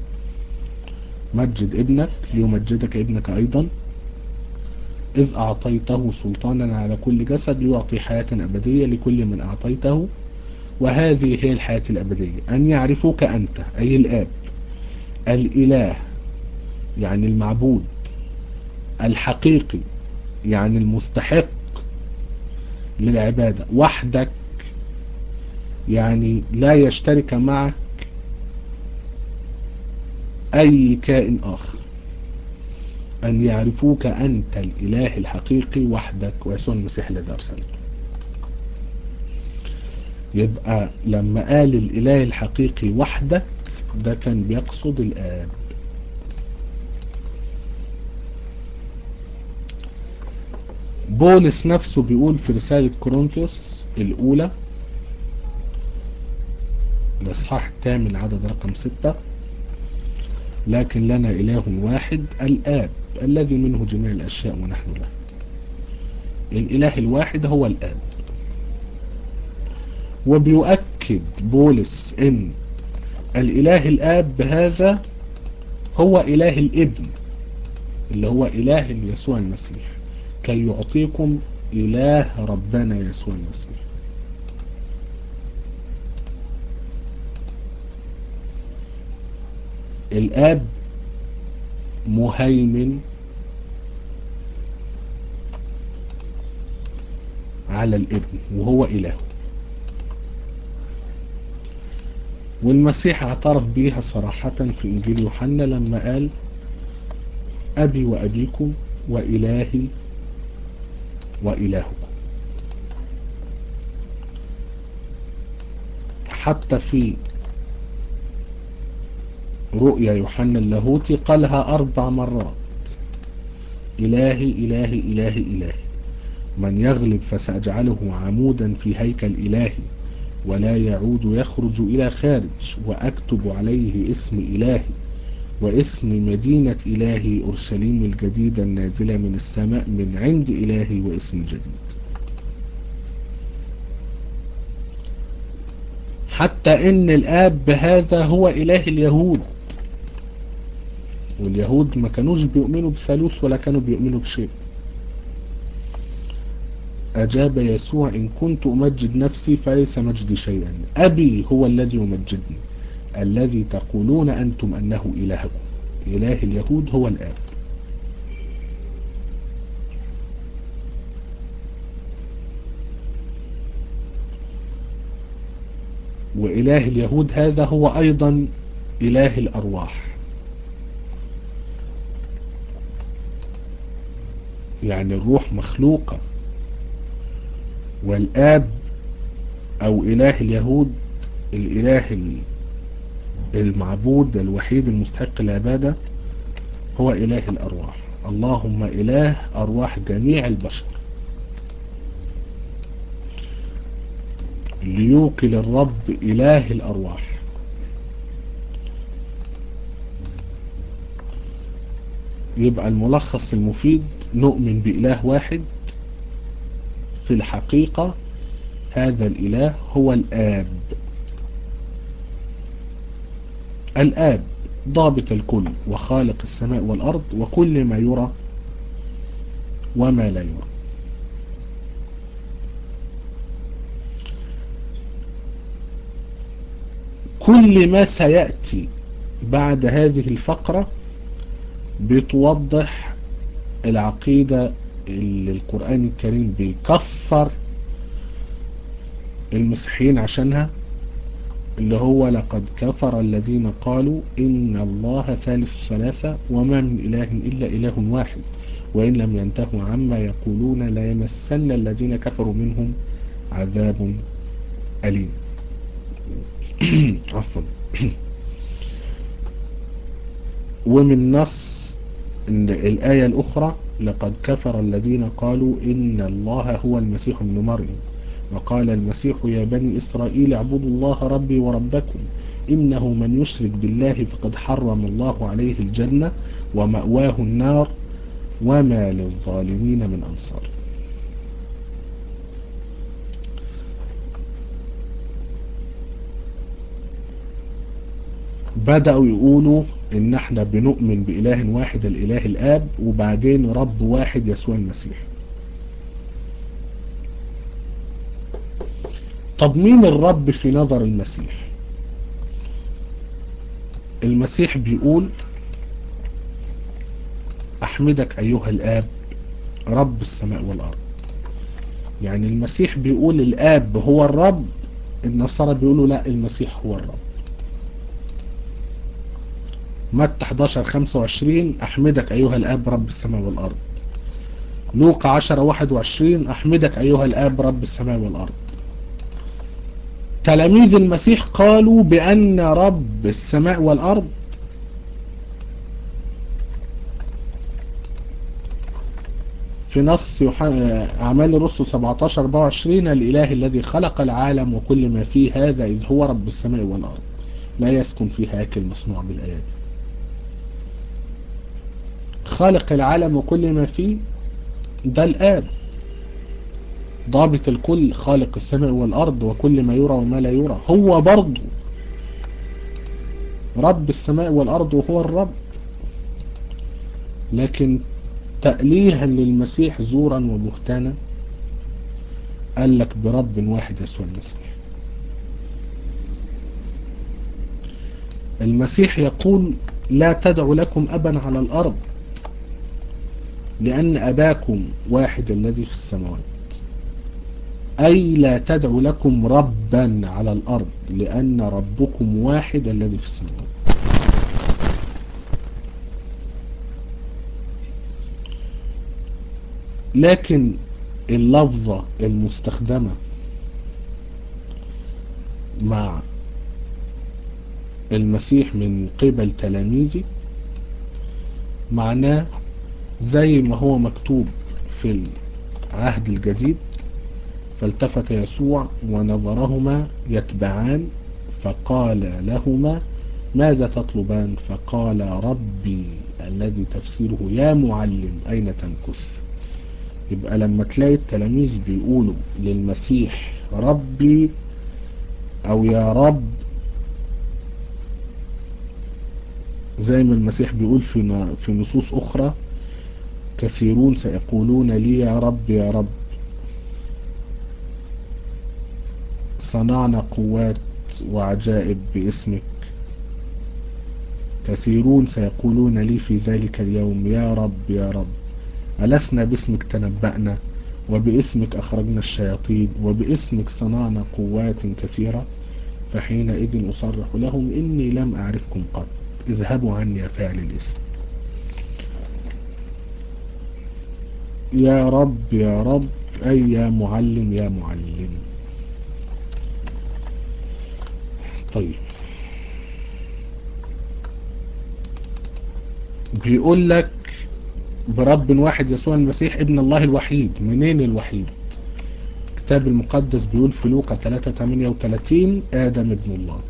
مجد ابنك ليمجدك ابنك أيضا إذ أعطيته سلطانا على كل جسد ليعطي حياة أبدية لكل من أعطيته وهذه هي الحياة الأبدية أن يعرفوك أنت أي الآب الإله يعني المعبود الحقيقي يعني المستحق للعبادة وحدك يعني لا يشترك معك أي كائن آخر أن يعرفوك أنت الإله الحقيقي وحدك ويسوع المسيح الذي أرسلته يبقى لما قال الإله الحقيقي وحدك ده كان بيقصد الآب بولس نفسه بيقول في رسالة كورنثوس الأولى الإصحاح الثامن عدد رقم ستة لكن لنا إله واحد الآب الذي منه جميع الأشياء ونحن له الإله الواحد هو الآب وبيؤكد بولس إن الإله الآب بهذا هو إله الابن اللي هو إله يسوع المسيح كي يعطيكم إله ربنا يسوع المسيح الآب مهيمن على الابن وهو إله والمسيح اعترف بيها صراحة في إنجيل يوحنا لما قال أبي وأبيكم وإلهي وإلهكم حتى في رؤيا يوحنا اللاهوتي قالها أربع مرات إلهي إلهي إلهي إلهي من يغلب فسأجعله عمودا في هيكل إلهي ولا يعود يخرج إلى خارج وأكتب عليه اسم إلهي واسم مدينة إلهي أورشليم الجديدة النازلة من السماء من عند إلهي واسم جديد حتى إن الآب بهذا هو إله اليهود واليهود ما كانوش بيؤمنوا بثالوث ولا كانوا بيؤمنوا بشيء أجاب يسوع إن كنت أمجد نفسي فليس مجدي شيئا أبي هو الذي يمجدني الذي تقولون أنتم أنه إلهكم إله اليهود هو الآب وإله اليهود هذا هو أيضا إله الأرواح يعني الروح مخلوقة والآب أو إله اليهود الإله المعبود الوحيد المستحق العبادة هو إله الأرواح اللهم إله أرواح جميع البشر ليوكل الرب إله الأرواح يبقى الملخص المفيد نؤمن بإله واحد في الحقيقة هذا الإله هو الآب الآب ضابط الكل وخالق السماء والأرض وكل ما يرى وما لا يرى كل ما سيأتي بعد هذه الفقرة بتوضح العقيدة اللي القرآن الكريم بيكفر المسيحيين عشانها اللي هو لقد كفر الذين قالوا إن الله ثالث ثلاثة وما من إله إلا إله واحد وإن لم ينتهوا عما يقولون لا يمسن الذين كفروا منهم عذاب أليم عفوا ومن نص الآية الأخرى لقد كفر الذين قالوا إن الله هو المسيح ابن مريم وقال المسيح يا بني إسرائيل اعبدوا الله ربي وربكم إنه من يشرك بالله فقد حرم الله عليه الجنة ومأواه النار وما للظالمين من أنصار بدأوا يقولوا ان احنا بنؤمن بإله واحد الإله الآب وبعدين رب واحد يسوع المسيح طب مين الرب في نظر المسيح المسيح بيقول احمدك ايها الاب رب السماء والارض يعني المسيح بيقول الاب هو الرب النصارى بيقولوا لا المسيح هو الرب متى 11 25 احمدك ايها الاب رب السماء والارض لوقا 10 21 احمدك ايها الاب رب السماء والارض تلاميذ المسيح قالوا بأن رب السماء والأرض في نص أعمال الرسل 17 24 الإله الذي خلق العالم وكل ما فيه هذا إذ هو رب السماء والأرض لا يسكن في هيكل مصنوع بالآيات خالق العالم وكل ما فيه ده الآب ضابط الكل خالق السماء والأرض وكل ما يرى وما لا يرى هو برضه رب السماء والأرض وهو الرب لكن تأليها للمسيح زورا وبهتانا قال لك برب واحد يسوع المسيح المسيح يقول لا تدعوا لكم أبا على الأرض لأن أباكم واحد الذي في السماوات أي لا تدعوا لكم ربا على الأرض لأن ربكم واحد الذي في السماوات لكن اللفظة المستخدمة مع المسيح من قبل تلاميذه معناه زي ما هو مكتوب في العهد الجديد فالتفت يسوع ونظرهما يتبعان فقال لهما ماذا تطلبان فقال ربي الذي تفسيره يا معلم أين تمكث يبقى لما تلاقي التلاميذ بيقولوا للمسيح ربي أو يا رب زي ما المسيح بيقول في في نصوص أخرى كثيرون سيقولون لي يا رب يا رب صنعنا قوات وعجائب باسمك كثيرون سيقولون لي في ذلك اليوم يا رب يا رب ألسنا باسمك تنبأنا وباسمك أخرجنا الشياطين وباسمك صنعنا قوات كثيرة فحينئذ أصرح لهم إني لم أعرفكم قط اذهبوا عني يا فاعل الاسم يا رب يا رب أي يا معلم يا معلم طيب بيقول لك برب واحد يسوع المسيح ابن الله الوحيد منين الوحيد الكتاب المقدس بيقول في لوقا 3 38 آدم ابن الله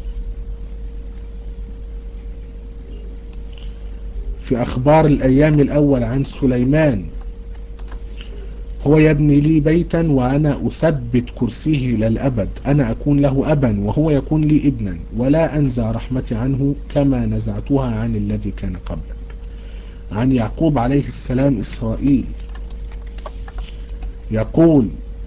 في أخبار الأيام الأول عن سليمان هو يبني لي بيتا وأنا أثبت كرسيه إلى الأبد أنا أكون له أبا وهو يكون لي ابنا ولا أنزع رحمتي عنه كما نزعتها عن الذي كان قبلك عن يعقوب عليه السلام إسرائيل يقول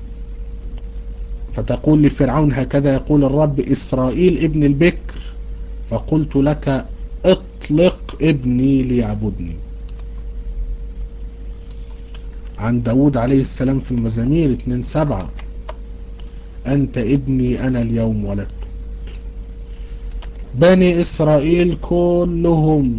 فتقول لفرعون هكذا يقول الرب إسرائيل ابن البكر فقلت لك اطلق ابني ليعبدني عن داود عليه السلام في المزامير 2 سبعة أنت ابني أنا اليوم ولدت بني إسرائيل كلهم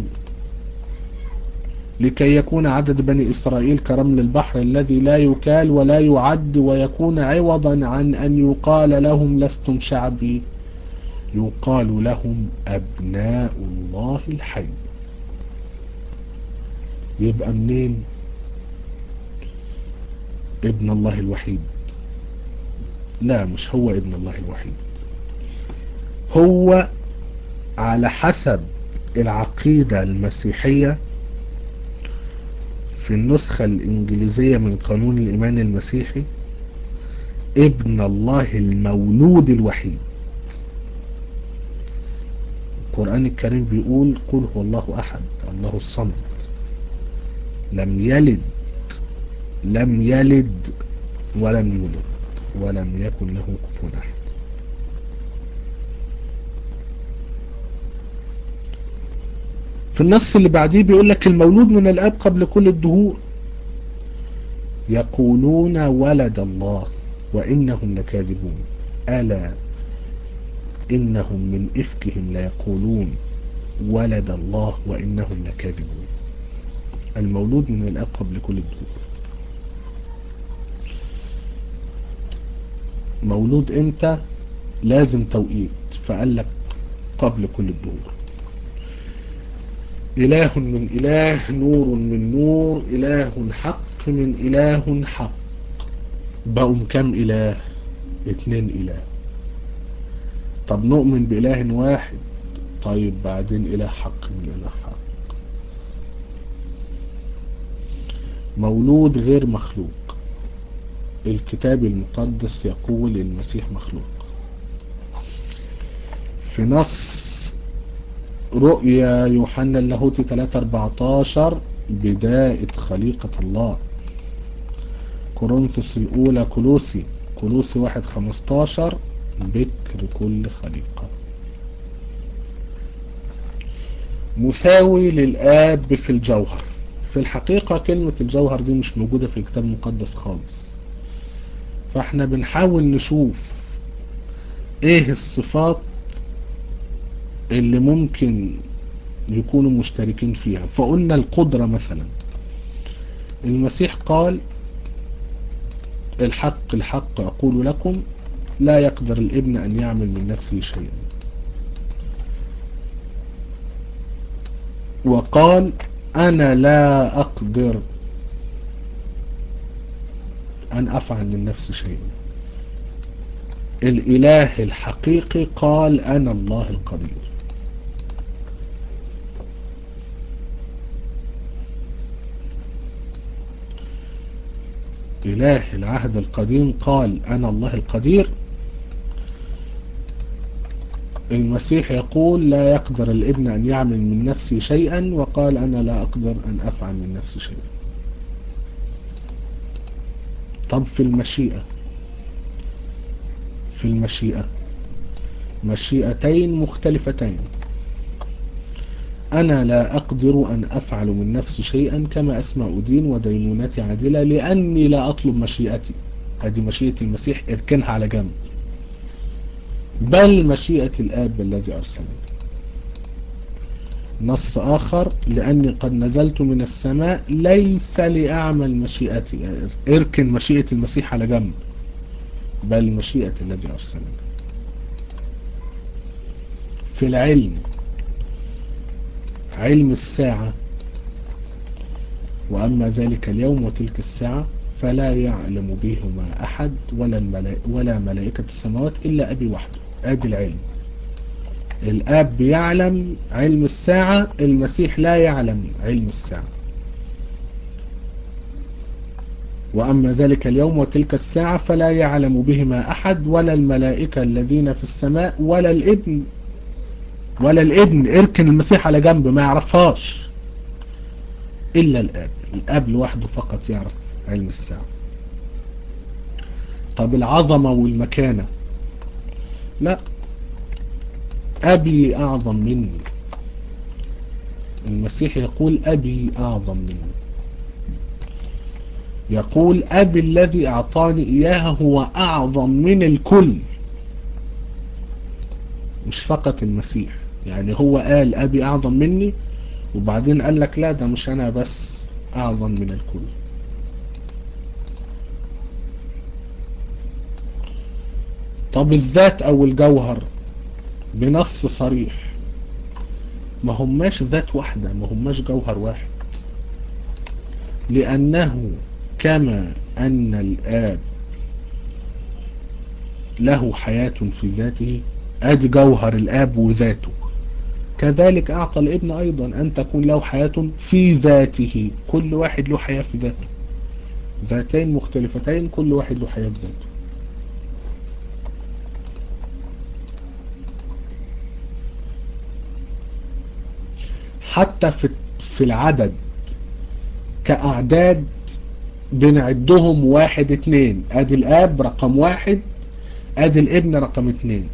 لكي يكون عدد بني إسرائيل كرمل البحر الذي لا يكال ولا يعد ويكون عوضا عن أن يقال لهم لستم شعبي يقال لهم أبناء الله الحي يبقى منين ابن الله الوحيد لا مش هو ابن الله الوحيد هو على حسب العقيدة المسيحية في النسخة الإنجليزية من قانون الإيمان المسيحي ابن الله المولود الوحيد القرآن الكريم بيقول قل هو الله أحد الله الصمد لم يلد لم يلد ولم يولد ولم يكن له كفوا أحد في النص اللي بعديه بيقول لك المولود من الأب قبل كل الدهور يقولون ولد الله وإنهم لكاذبون ألا إنهم من إفكهم ليقولون ولد الله وإنهم لكاذبون المولود من الأب قبل كل الدهور مولود امتى لازم توقيت فقال لك قبل كل الدهور إله من إله نور من نور إله حق من إله حق بقوا كم إله اتنين إله طب نؤمن بإله واحد طيب بعدين إله حق من إله حق مولود غير مخلوق الكتاب المقدس يقول المسيح مخلوق في نص رؤيا يوحنا اللاهوتي 314 بداية خليقة الله كورنثوس الأولى كلوسي كلوسي واحد خمستاشر بكر كل خليقة مساوي للآب في الجوهر في الحقيقة كلمة الجوهر دي مش موجودة في الكتاب المقدس خالص فاحنا بنحاول نشوف ايه الصفات اللي ممكن يكونوا مشتركين فيها فقلنا القدرة مثلا المسيح قال الحق الحق أقول لكم لا يقدر الابن أن يعمل من نفسه شيئا وقال أنا لا أقدر أن أفعل من نفسي شيئا الإله الحقيقي قال أنا الله القدير إله العهد القديم قال أنا الله القدير المسيح يقول لا يقدر الابن أن يعمل من نفسي شيئا وقال أنا لا أقدر أن أفعل من نفسي شيئا طب في المشيئة في المشيئة مشيئتين مختلفتين أنا لا أقدر أن أفعل من نفسي شيئا كما أسمع أدين ودينونتي عادلة لأني لا أطلب مشيئتي هذه مشيئة المسيح اركنها على جنب بل مشيئة الآب الذي أرسلني نص آخر لأني قد نزلت من السماء ليس لأعمل مشيئتي اركن مشيئة المسيح على جنب بل مشيئة الذي أرسلني في العلم علم الساعة وأما ذلك اليوم وتلك الساعة فلا يعلم بهما أحد ولا, الملائكة ولا ملائكة السماوات إلا أبي وحده آدي العلم الآب يعلم علم الساعة المسيح لا يعلم علم الساعة وأما ذلك اليوم وتلك الساعة فلا يعلم بهما أحد ولا الملائكة الذين في السماء ولا الابن ولا الابن اركن المسيح على جنب ما يعرفهاش إلا الآب الآب لوحده فقط يعرف علم الساعة طب العظمة والمكانة لا أبي أعظم مني المسيح يقول أبي أعظم مني يقول أبي الذي أعطاني إياها هو أعظم من الكل مش فقط المسيح يعني هو قال أبي أعظم مني وبعدين قال لك لا ده مش أنا بس أعظم من الكل طب الذات أو الجوهر بنص صريح ما هماش ذات واحدة ما هماش جوهر واحد لأنه كما أن الآب له حياة في ذاته ادي جوهر الآب وذاته كذلك أعطى الابن أيضا أن تكون له حياة في ذاته كل واحد له حياة في ذاته ذاتين مختلفتين كل واحد له حياة في ذاته حتى في في العدد كأعداد بنعدهم واحد اتنين ادي الاب رقم واحد ادي الابن رقم اتنين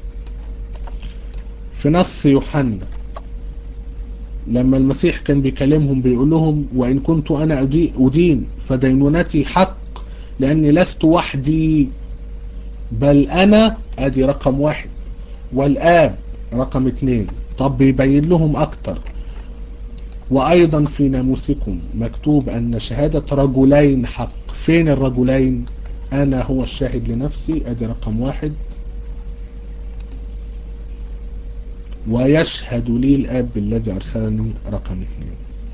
في نص يوحنا لما المسيح كان بيكلمهم بيقول لهم وإن كنت أنا أدين فدينونتي حق لأني لست وحدي بل أنا أدي رقم واحد والآب رقم اتنين طب بيبين لهم أكتر وأيضا في ناموسكم مكتوب أن شهادة رجلين حق فين الرجلين أنا هو الشاهد لنفسي أدي رقم واحد ويشهد لي الأب الذي أرسلني رقم اثنين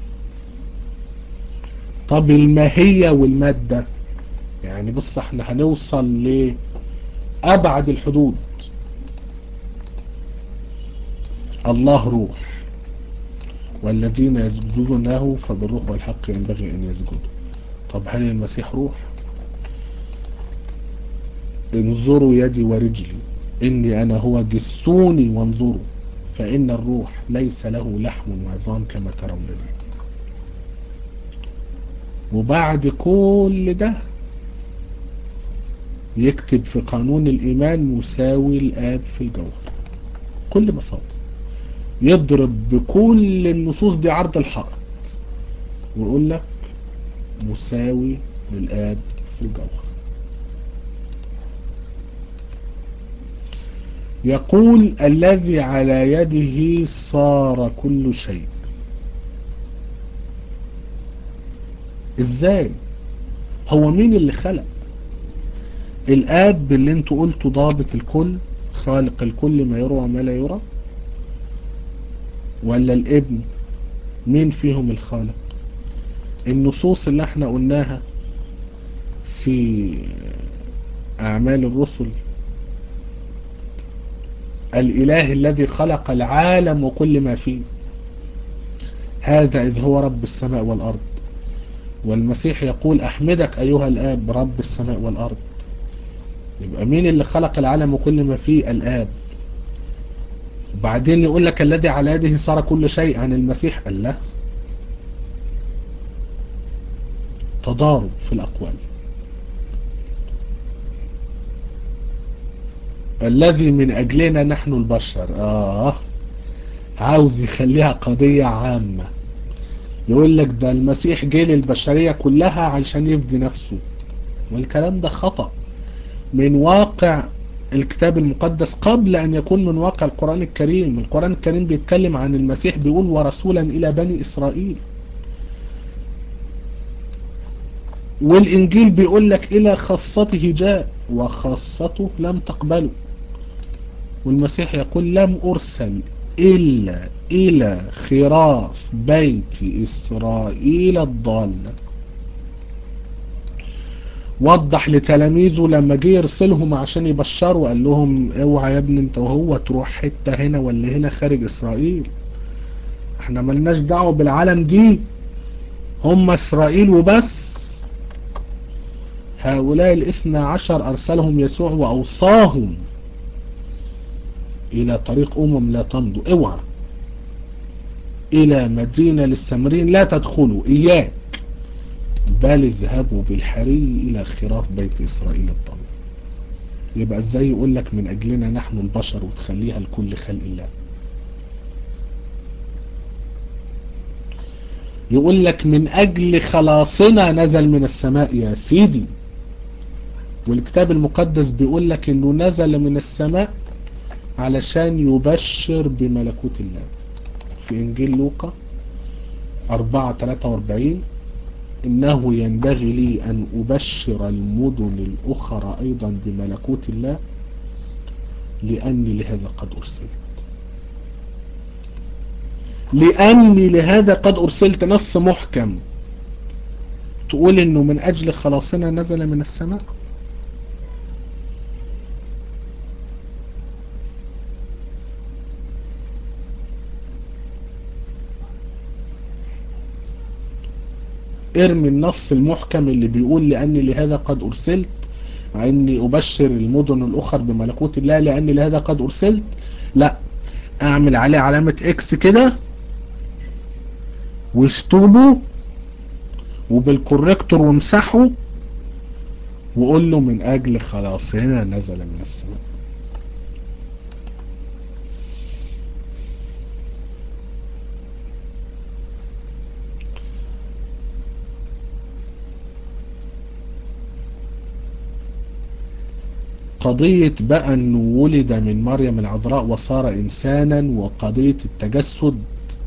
طب الماهية والمادة يعني بص احنا هنوصل لأبعد الحدود الله روح والذين يسجدون له فبالروح والحق ينبغي أن يسجدوا طب هل المسيح روح انظروا يدي ورجلي إني أنا هو جسوني وانظروا فإن الروح ليس له لحم وعظام كما ترون لي وبعد كل ده يكتب في قانون الإيمان مساوي الآب في الجوهر كل بساطة يضرب بكل النصوص دي عرض الحائط ويقول لك مساوي للآب في الجوهر يقول الذي على يده صار كل شيء ازاي هو مين اللي خلق الاب اللي انتوا قلتوا ضابط الكل خالق الكل ما يرى وما لا يرى ولا الابن مين فيهم الخالق النصوص اللي احنا قلناها في اعمال الرسل الإله الذي خلق العالم وكل ما فيه هذا إذ هو رب السماء والأرض والمسيح يقول أحمدك أيها الآب رب السماء والأرض يبقى مين اللي خلق العالم وكل ما فيه الآب وبعدين يقول لك الذي على يده صار كل شيء عن المسيح قال لا تضارب في الأقوال الذي من أجلنا نحن البشر آه عاوز يخليها قضية عامة يقول لك ده المسيح جه للبشرية كلها علشان يفدي نفسه والكلام ده خطأ من واقع الكتاب المقدس قبل أن يكون من واقع القرآن الكريم القرآن الكريم بيتكلم عن المسيح بيقول ورسولا إلى بني إسرائيل والإنجيل بيقول لك إلى خاصته جاء وخاصته لم تقبله والمسيح يقول لم أرسل إلا إلى خراف بيت إسرائيل الضالة وضح لتلاميذه لما جه يرسلهم عشان يبشروا قال لهم اوعى يا ابني انت وهو تروح حتة هنا ولا هنا خارج اسرائيل احنا ملناش دعوة بالعالم دي هم اسرائيل وبس هؤلاء الاثنى عشر ارسلهم يسوع واوصاهم الى طريق امم لا تمضوا اوعى الى مدينة للسامرين لا تدخلوا اياك بل اذهبوا بالحري الى خراف بيت اسرائيل الضال يبقى ازاي يقول لك من اجلنا نحن البشر وتخليها لكل خلق الله يقول لك من اجل خلاصنا نزل من السماء يا سيدي والكتاب المقدس بيقول لك انه نزل من السماء علشان يبشر بملكوت الله في انجيل لوقا 4 43 إنه ينبغي لي أن أبشر المدن الأخرى أيضا بملكوت الله لأني لهذا قد أرسلت لأني لهذا قد أرسلت نص محكم تقول إنه من أجل خلاصنا نزل من السماء ارمي النص المحكم اللي بيقول لأني لهذا قد أرسلت وإني أبشر المدن الأخر بملكوت الله لأني لهذا قد أرسلت لا أعمل عليه علامة إكس كده واشطبه وبالكوريكتور وامسحه وقول له من أجل خلاصنا نزل من السماء قضية بقى انه ولد من مريم العذراء وصار انسانا وقضية التجسد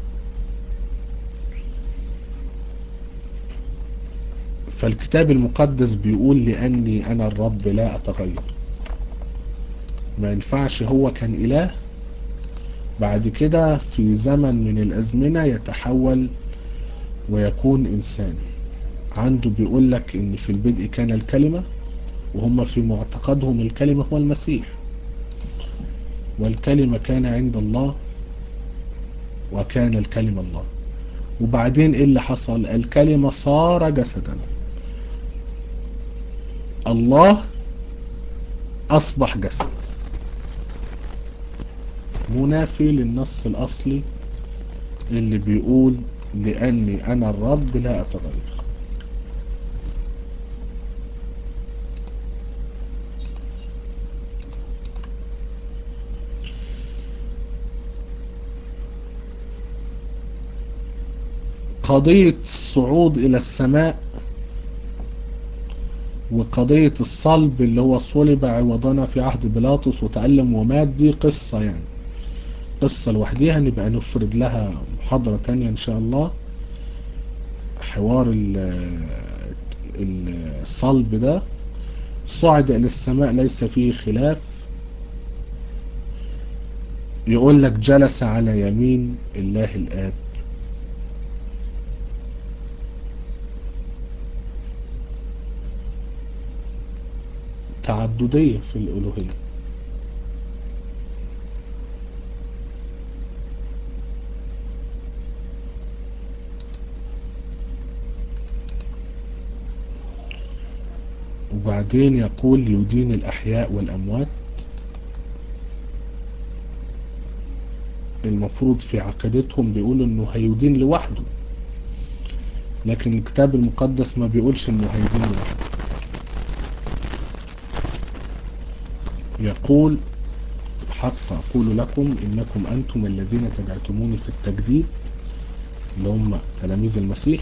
فالكتاب المقدس بيقول لاني انا الرب لا اتغير ما ينفعش هو كان اله بعد كده في زمن من الازمنة يتحول ويكون انسان عنده بيقول لك ان في البدء كان الكلمة وهم في معتقدهم الكلمة هو المسيح والكلمة كان عند الله وكان الكلمة الله وبعدين ايه اللي حصل الكلمة صار جسدا الله اصبح جسد منافي للنص الاصلي اللي بيقول لاني انا الرب لا اتغير قضية الصعود إلى السماء وقضية الصلب اللي هو صلب عوضنا في عهد بيلاطس وتألم ومات دي قصة يعني قصة لوحديها نبقى نفرد لها محاضرة تانية إن شاء الله حوار الصلب ده صعد إلى السماء ليس فيه خلاف يقول لك جلس على يمين الله الآب تعددية في الألوهية وبعدين يقول يدين الأحياء والأموات المفروض في عقيدتهم بيقولوا انه هيدين لوحده لكن الكتاب المقدس ما بيقولش انه هيدين لوحده يقول الحق أقول لكم إنكم أنتم الذين تبعتموني في التجديد اللي هم تلاميذ المسيح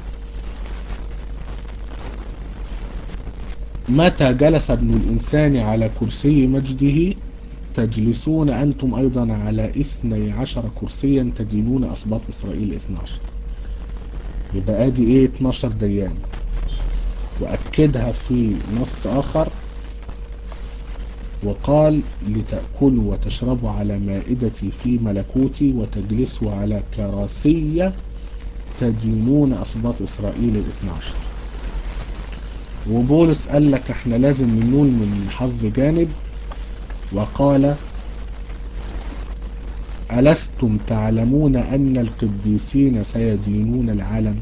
متى جلس ابن الإنسان على كرسي مجده تجلسون أنتم أيضا على إثني عشر كرسيا تدينون أسباط إسرائيل إثنى عشر يبقى ادي ايه 12 ديان وأكدها في نص آخر وقال لتأكلوا وتشربوا على مائدتي في ملكوتي وتجلسوا على كراسي تدينون أسباط إسرائيل الاثنى عشر وبولس قال لك احنا لازم ننول من حظ جانب وقال ألستم تعلمون أن القديسين سيدينون العالم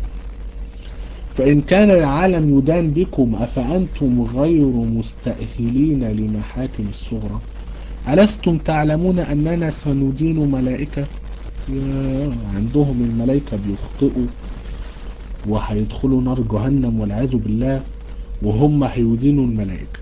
فإن كان العالم يدان بكم أفأنتم غير مستأهلين لمحاكم الصغرى ألستم تعلمون أننا سندين ملائكة يا عندهم الملائكة بيخطئوا وهيدخلوا نار جهنم والعياذ بالله وهم هيدينوا الملائكة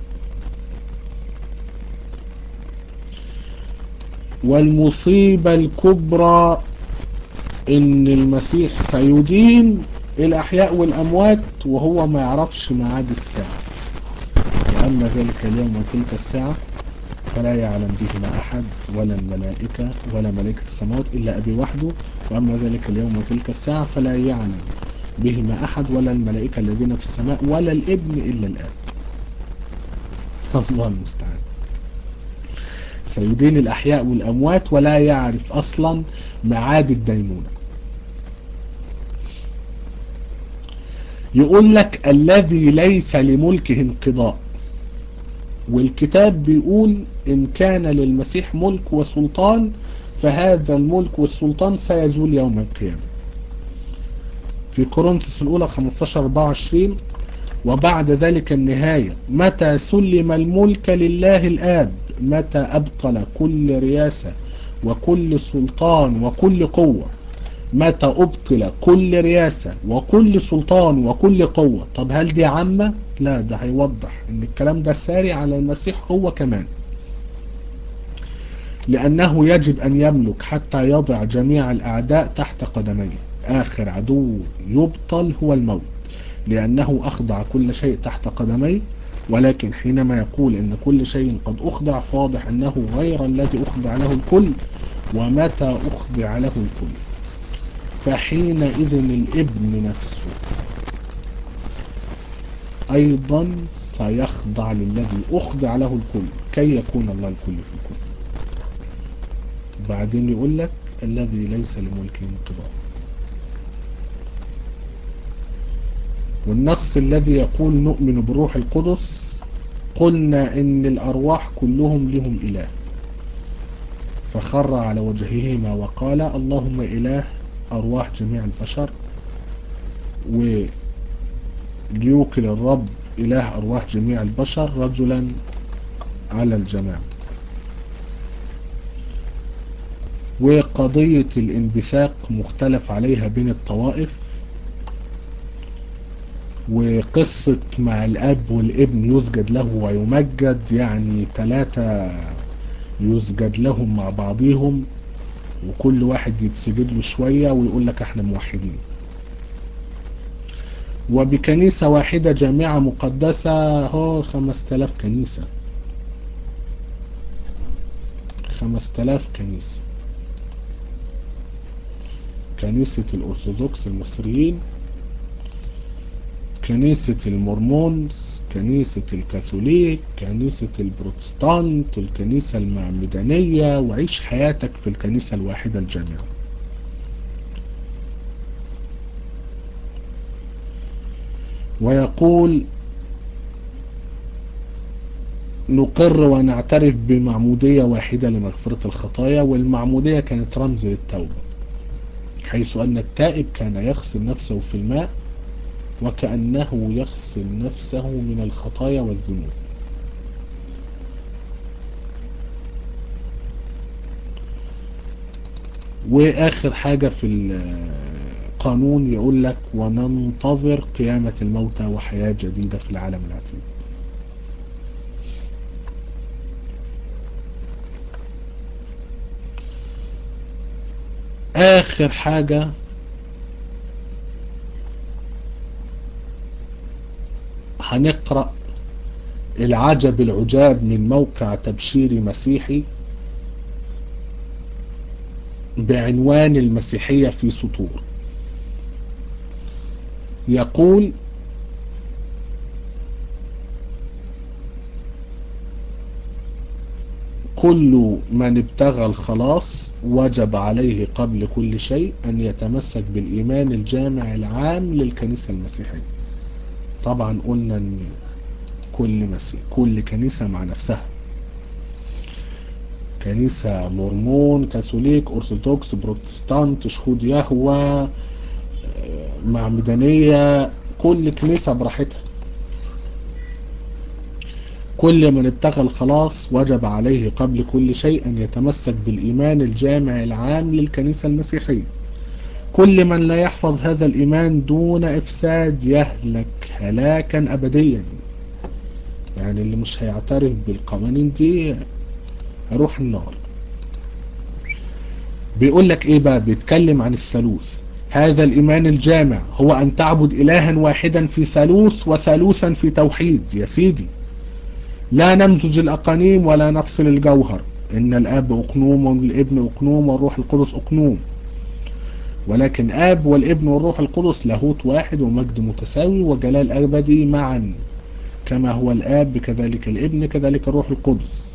والمصيبة الكبرى ان المسيح سيدين الاحياء والاموات وهو ما يعرفش ميعاد الساعة واما ذلك اليوم وتلك الساعة فلا يعلم بهما احد ولا الملائكة ولا ملائكة السماوات الا ابي وحده واما ذلك اليوم وتلك الساعة فلا يعلم بهما احد ولا الملائكة الذين في السماء ولا الابن الا الاب الله المستعان سيدين الأحياء والأموات ولا يعرف أصلا معاد الدينونة يقول لك الذي ليس لملكه انقضاء والكتاب بيقول إن كان للمسيح ملك وسلطان فهذا الملك والسلطان سيزول يوم القيامة في كورنثوس الأولى 15-24 وبعد ذلك النهاية متى سلم الملك لله الآب متى أبطل كل رياسة وكل سلطان وكل قوة متى أبطل كل رياسة وكل سلطان وكل قوة طب هل دي عامة؟ لا ده هيوضح ان الكلام ده ساري على المسيح هو كمان لأنه يجب أن يملك حتى يضع جميع الأعداء تحت قدميه آخر عدو يبطل هو الموت لأنه أخضع كل شيء تحت قدميه ولكن حينما يقول ان كل شيء قد اخضع فواضح انه غير الذي اخضع له الكل ومتى اخضع له الكل فحينئذ الابن نفسه ايضا سيخضع للذي اخضع له الكل كي يكون الله الكل في الكل بعدين يقول لك الذي ليس لملكه انقضاء والنص الذي يقول نؤمن بالروح القدس قلنا ان الارواح كلهم لهم اله فخر على وجههما وقال اللهم اله ارواح جميع البشر وليوكل الرب اله ارواح جميع البشر رجلا على الجماعة وقضية الانبثاق مختلف عليها بين الطوائف وقصة مع الأب والابن يسجد له ويمجد يعني ثلاثة يسجد لهم مع بعضهم وكل واحد يتسجد له شوية ويقول لك احنا موحدين وبكنيسة واحدة جامعة مقدسة هو خمس تلاف كنيسة خمس تلاف كنيسة كنيسة الأرثوذكس المصريين كنيسة المورمونز كنيسة الكاثوليك كنيسة البروتستانت الكنيسة المعمدانية وعيش حياتك في الكنيسة الواحدة الجامعة ويقول نقر ونعترف بمعمودية واحدة لمغفرة الخطايا والمعمودية كانت رمز للتوبة حيث أن التائب كان يغسل نفسه في الماء وكأنه يغسل نفسه من الخطايا والذنوب وآخر حاجة في القانون يقول لك وننتظر قيامة الموتى وحياة جديدة في العالم العتيد آخر حاجة هنقرأ العجب العجاب من موقع تبشيري مسيحي بعنوان المسيحية في سطور يقول كل من ابتغى الخلاص وجب عليه قبل كل شيء أن يتمسك بالإيمان الجامع العام للكنيسة المسيحية طبعا قلنا أن كل, مسيح كل كنيسة مع نفسها كنيسة مورمون كاثوليك أرثوذكس بروتستانت شهود يهوى معمدانية كل كنيسة براحتها كل من ابتغى الخلاص وجب عليه قبل كل شيء أن يتمسك بالإيمان الجامع العام للكنيسة المسيحية كل من لا يحفظ هذا الإيمان دون إفساد يهلك هلاكا أبديا يعني اللي مش هيعترف بالقوانين دي هروح النار بيقول لك ايه بقى بيتكلم عن الثالوث هذا الإيمان الجامع هو أن تعبد إلها واحدا في ثالوث وثالوثا في توحيد يا سيدي لا نمزج الأقانيم ولا نفصل الجوهر إن الآب أقنوم والابن أقنوم والروح القدس أقنوم ولكن آب والابن والروح القدس لاهوت واحد ومجد متساوي وجلال أبدي معا كما هو الآب كذلك الابن كذلك الروح القدس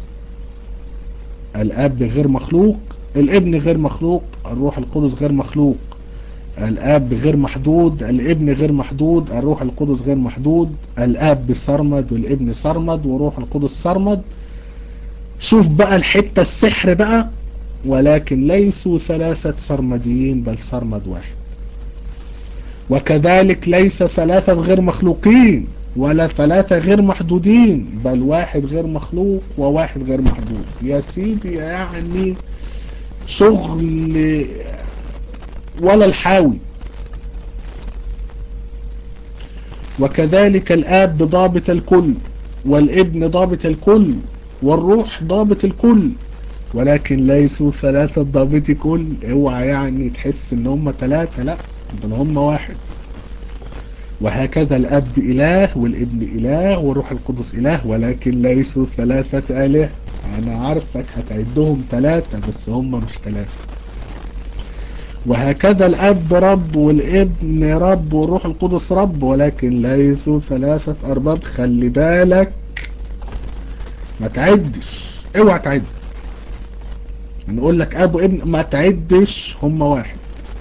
الآب غير مخلوق الابن غير مخلوق الروح القدس غير مخلوق الآب غير محدود الابن غير محدود الروح القدس غير محدود الآب سرمد والابن سرمد وروح القدس سرمد شوف بقى الحتة السحر بقى ولكن ليسوا ثلاثة سرمديين بل سرمد واحد وكذلك ليس ثلاثة غير مخلوقين ولا ثلاثة غير محدودين بل واحد غير مخلوق وواحد غير محدود يا سيدي يعني شغل ولا الحاوي وكذلك الآب ضابط الكل والابن ضابط الكل والروح ضابط الكل ولكن ليسوا ثلاثة ضابط كل اوعى يعني تحس ان هم ثلاثة لا دول هم واحد وهكذا الأب إله والابن إله والروح القدس إله ولكن ليسوا ثلاثة آله أنا عارفك هتعدهم ثلاثة بس هم مش ثلاثة وهكذا الأب رب والابن رب والروح القدس رب ولكن ليسوا ثلاثة أرباب خلي بالك ما تعدش اوعى تعد نقول لك أب وابن ما تعدش هم واحد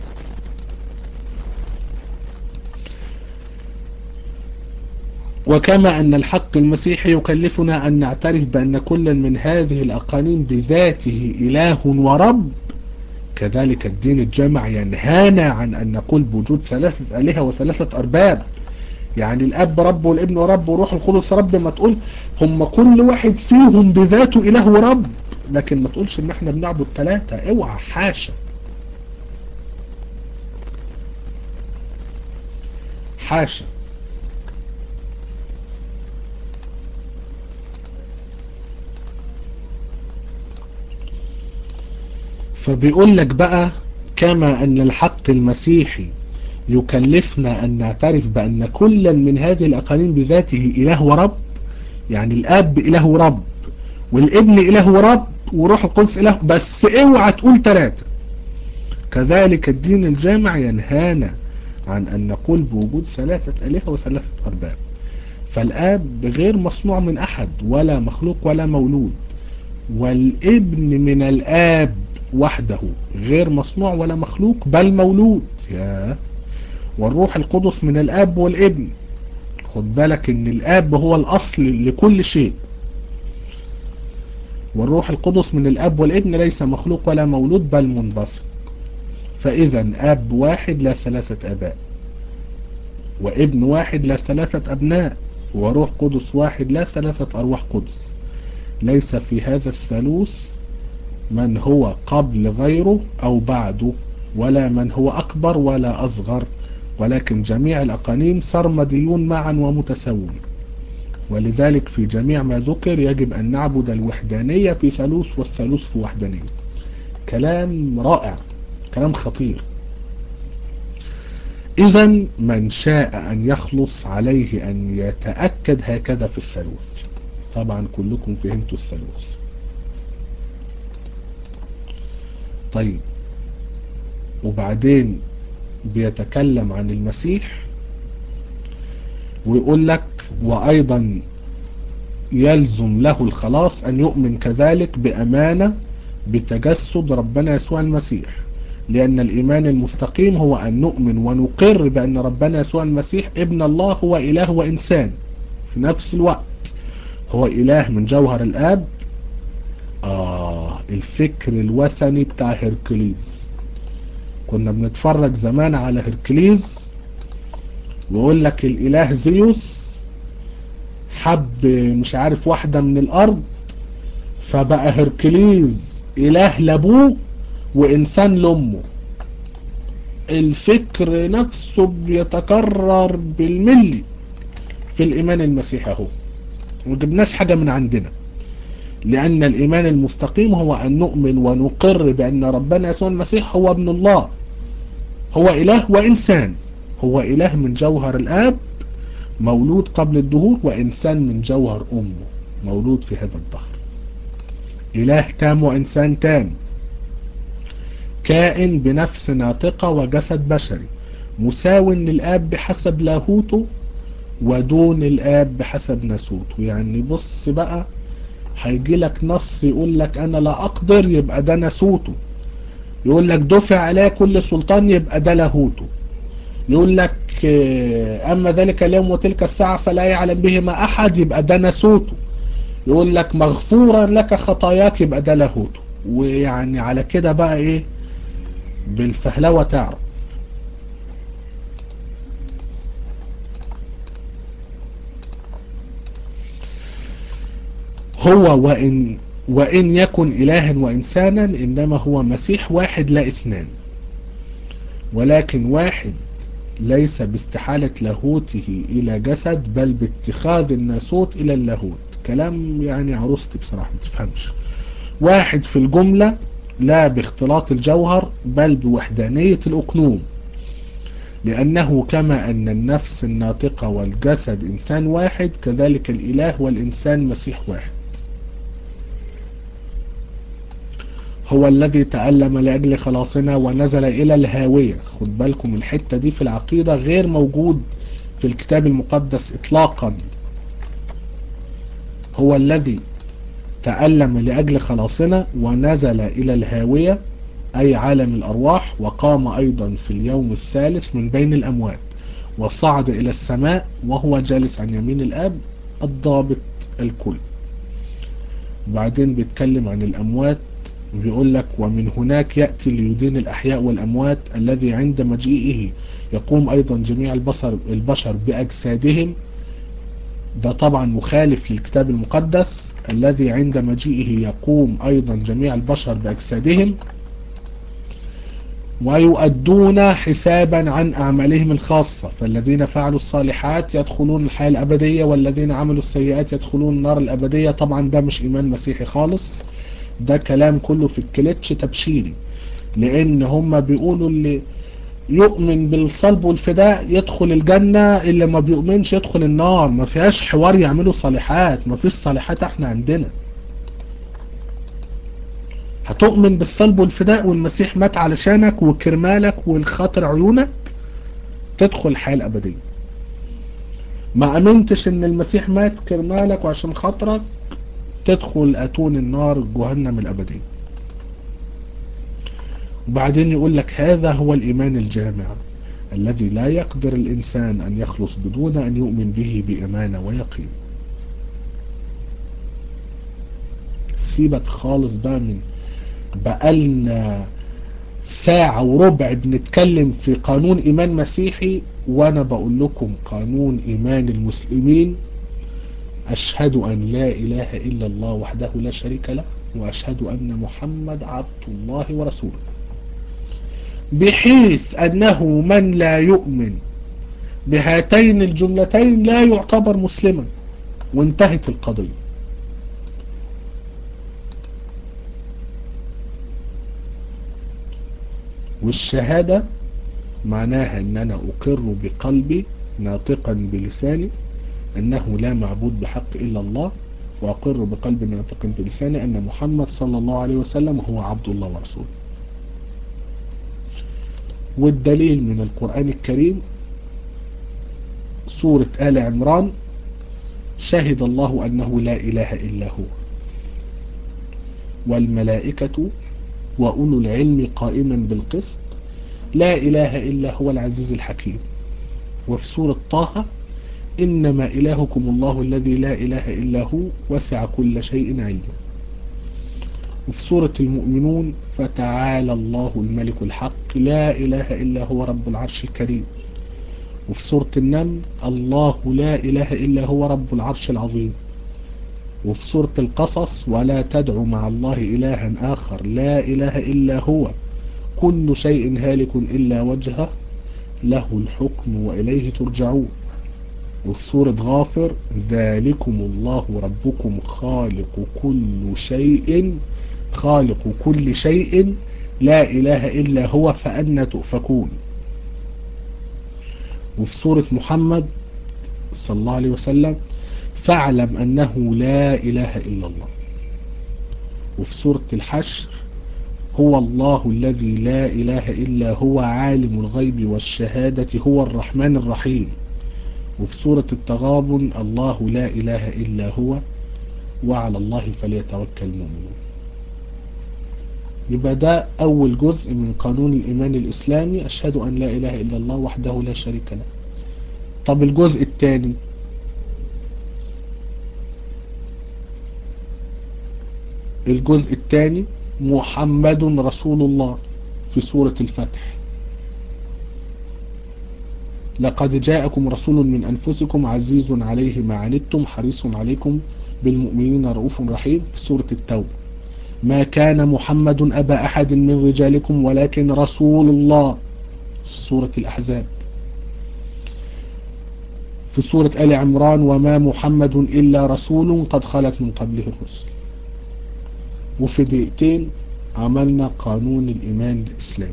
وكما أن الحق المسيحي يكلفنا أن نعترف بأن كل من هذه الأقانيم بذاته إله ورب كذلك الدين الجامع ينهانا عن أن نقول بوجود ثلاثة آلهة وثلاثة أرباب يعني الأب رب والابن رب وروح القدس رب ما تقول هم كل واحد فيهم بذاته إله ورب لكن ما تقولش ان احنا بنعبد ثلاثة اوعى حاشا حاشا فبيقول لك بقى كما أن الحق المسيحي يكلفنا أن نعترف بأن كل من هذه الأقانيم بذاته إله ورب يعني الأب إله ورب والابن إله ورب وروح القدس إله بس اوعى تقول ثلاثة كذلك الدين الجامع ينهانا عن أن نقول بوجود ثلاثة آلهة وثلاثة أرباب فالآب غير مصنوع من أحد ولا مخلوق ولا مولود والابن من الآب وحده غير مصنوع ولا مخلوق بل مولود يا والروح القدس من الاب والابن خد بالك ان الاب هو الاصل لكل شيء والروح القدس من الاب والابن ليس مخلوق ولا مولود بل منبثق فاذا اب واحد لا ثلاثة اباء وابن واحد لا ثلاثة ابناء وروح قدس واحد لا ثلاثة ارواح قدس ليس في هذا الثالوث من هو قبل غيره أو بعده ولا من هو أكبر ولا أصغر ولكن جميع الأقانيم سرمديون معا ومتساوون ولذلك في جميع ما ذكر يجب أن نعبد الوحدانية في ثالوث والثالوث في وحدانية كلام رائع كلام خطير اذا من شاء ان يخلص عليه ان يتأكد هكذا في الثالوث طبعا كلكم فهمتوا الثالوث طيب وبعدين بيتكلم عن المسيح ويقول لك وايضا يلزم له الخلاص ان يؤمن كذلك بامانة بتجسد ربنا يسوع المسيح لان الايمان المستقيم هو ان نؤمن ونقر بان ربنا يسوع المسيح ابن الله هو اله وانسان في نفس الوقت هو اله من جوهر الاب آه الفكر الوثني بتاع هركليز كنا بنتفرج زمان على هركليز ويقول لك الاله زيوس حب مش عارف واحدة من الارض فبقى هركليز اله لابوه وانسان لامه الفكر نفسه بيتكرر بالملي في الايمان المسيحي اهو وجبناش حاجة من عندنا لأن الإيمان المستقيم هو أن نؤمن ونقر بأن ربنا يسوع المسيح هو ابن الله هو إله وإنسان هو إله من جوهر الآب مولود قبل الدهور وإنسان من جوهر أمه مولود في هذا الدهر إله تام وإنسان تام كائن بنفس ناطقة وجسد بشري مساو للآب بحسب لاهوته ودون الآب بحسب ناسوته يعني بص بقى هيجي لك نص يقول لك أنا لا أقدر يبقى ده ناسوته يقول لك دفع عليه كل سلطان يبقى ده لاهوته يقول لك أما ذلك اليوم وتلك الساعة فلا يعلم بهما أحد يبقى ده ناسوته يقول لك مغفورا لك خطاياك يبقى ده لاهوته ويعني على كده بقى إيه بالفهلوة تعرف هو وإن وإن يكن إلها وإنسانا إنما هو مسيح واحد لا اثنان ولكن واحد ليس باستحالة لاهوته إلى جسد بل باتخاذ الناسوت إلى اللاهوت كلام يعني عروستي بصراحة ما تفهمش واحد في الجملة لا باختلاط الجوهر بل بوحدانية الأقنوم لأنه كما أن النفس الناطقة والجسد إنسان واحد كذلك الإله والإنسان مسيح واحد هو الذي تألم لأجل خلاصنا ونزل إلى الهاوية خد بالكم الحتة دي في العقيدة غير موجود في الكتاب المقدس إطلاقا هو الذي تألم لأجل خلاصنا ونزل إلى الهاوية أي عالم الأرواح وقام أيضا في اليوم الثالث من بين الأموات وصعد إلى السماء وهو جالس عن يمين الآب الضابط الكل وبعدين بيتكلم عن الأموات بيقول لك ومن هناك يأتي ليدين الأحياء والأموات الذي عند مجيئه يقوم أيضا جميع البشر, البشر بأجسادهم ده طبعا مخالف للكتاب المقدس الذي عند مجيئه يقوم أيضا جميع البشر بأجسادهم ويؤدون حسابا عن أعمالهم الخاصة فالذين فعلوا الصالحات يدخلون الحياة الأبدية والذين عملوا السيئات يدخلون النار الأبدية طبعا ده مش إيمان مسيحي خالص ده كلام كله في الكليتش تبشيري لان هم بيقولوا اللي يؤمن بالصلب والفداء يدخل الجنة اللي ما بيؤمنش يدخل النار ما فيهاش حوار يعملوا صالحات ما فيش صالحات احنا عندنا هتؤمن بالصلب والفداء والمسيح مات علشانك وكرمالك والخاطر عيونك تدخل الحياة الأبدية ما أمنتش ان المسيح مات كرمالك وعشان خاطرك تدخل أتون النار جهنم الأبدية وبعدين يقول لك هذا هو الإيمان الجامع الذي لا يقدر الإنسان أن يخلص بدون أن يؤمن به بإمانة ويقين سيبك خالص بقى من بقالنا ساعة وربع بنتكلم في قانون إيمان مسيحي وأنا بقول لكم قانون إيمان المسلمين أشهد أن لا إله إلا الله وحده لا شريك له وأشهد أن محمد عبد الله ورسوله بحيث أنه من لا يؤمن بهاتين الجملتين لا يعتبر مسلما وانتهت القضية والشهادة معناها ان انا اقر بقلبي ناطقا بلساني انه لا معبود بحق الا الله واقر بقلبي ناطقا بلساني ان محمد صلى الله عليه وسلم هو عبد الله ورسوله والدليل من القرآن الكريم سورة آل عمران شهد الله أنه لا إله إلا هو والملائكة وأولو العلم قائما بالقسط لا إله إلا هو العزيز الحكيم وفي سورة طه إنما إلهكم الله الذي لا إله إلا هو وسع كل شيء علما وفي سورة المؤمنون فتعالى الله الملك الحق لا إله إلا هو رب العرش الكريم وفي سورة النمل الله لا إله إلا هو رب العرش العظيم وفي سورة القصص ولا تدعو مع الله إلها آخر لا إله إلا هو كل شيء هالك إلا وجهه له الحكم وإليه ترجعون وفي سورة غافر ذلكم الله ربكم خالق كل شيء خالق كل شيء لا إله إلا هو فأنا تؤفكون وفي سورة محمد صلى الله عليه وسلم فاعلم أنه لا إله إلا الله وفي سورة الحشر هو الله الذي لا إله إلا هو عالم الغيب والشهادة هو الرحمن الرحيم وفي سورة التغابن الله لا إله إلا هو وعلى الله فليتوكل المؤمنون يبقى ده أول جزء من قانون الإيمان الإسلامي أشهد أن لا إله إلا الله وحده لا شريك له طب الجزء الثاني الجزء الثاني محمد رسول الله في سورة الفتح لقد جاءكم رسول من أنفسكم عزيز عليه ما عنتم حريص عليكم بالمؤمنين رؤوف رحيم في سورة التوبة ما كان محمد أبا أحد من رجالكم ولكن رسول الله في سورة الأحزاب في سورة آل عمران وما محمد إلا رسول قد خلت من قبله الرسل وفي دقيقتين عملنا قانون الإيمان الإسلامي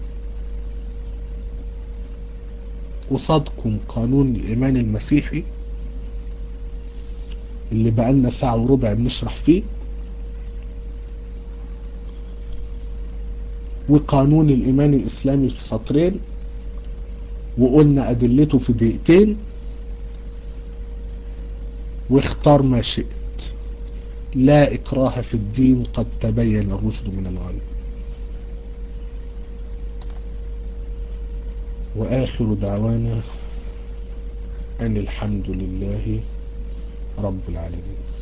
قصادكم قانون الإيمان المسيحي اللي بقالنا ساعة وربع بنشرح فيه وقانون الإيمان الإسلامي في سطرين وقلنا أدلته في دقيقتين واختار ما شئت لا إكراه في الدين قد تبين الرشد من الغي وآخر دعوانا أن الحمد لله رب العالمين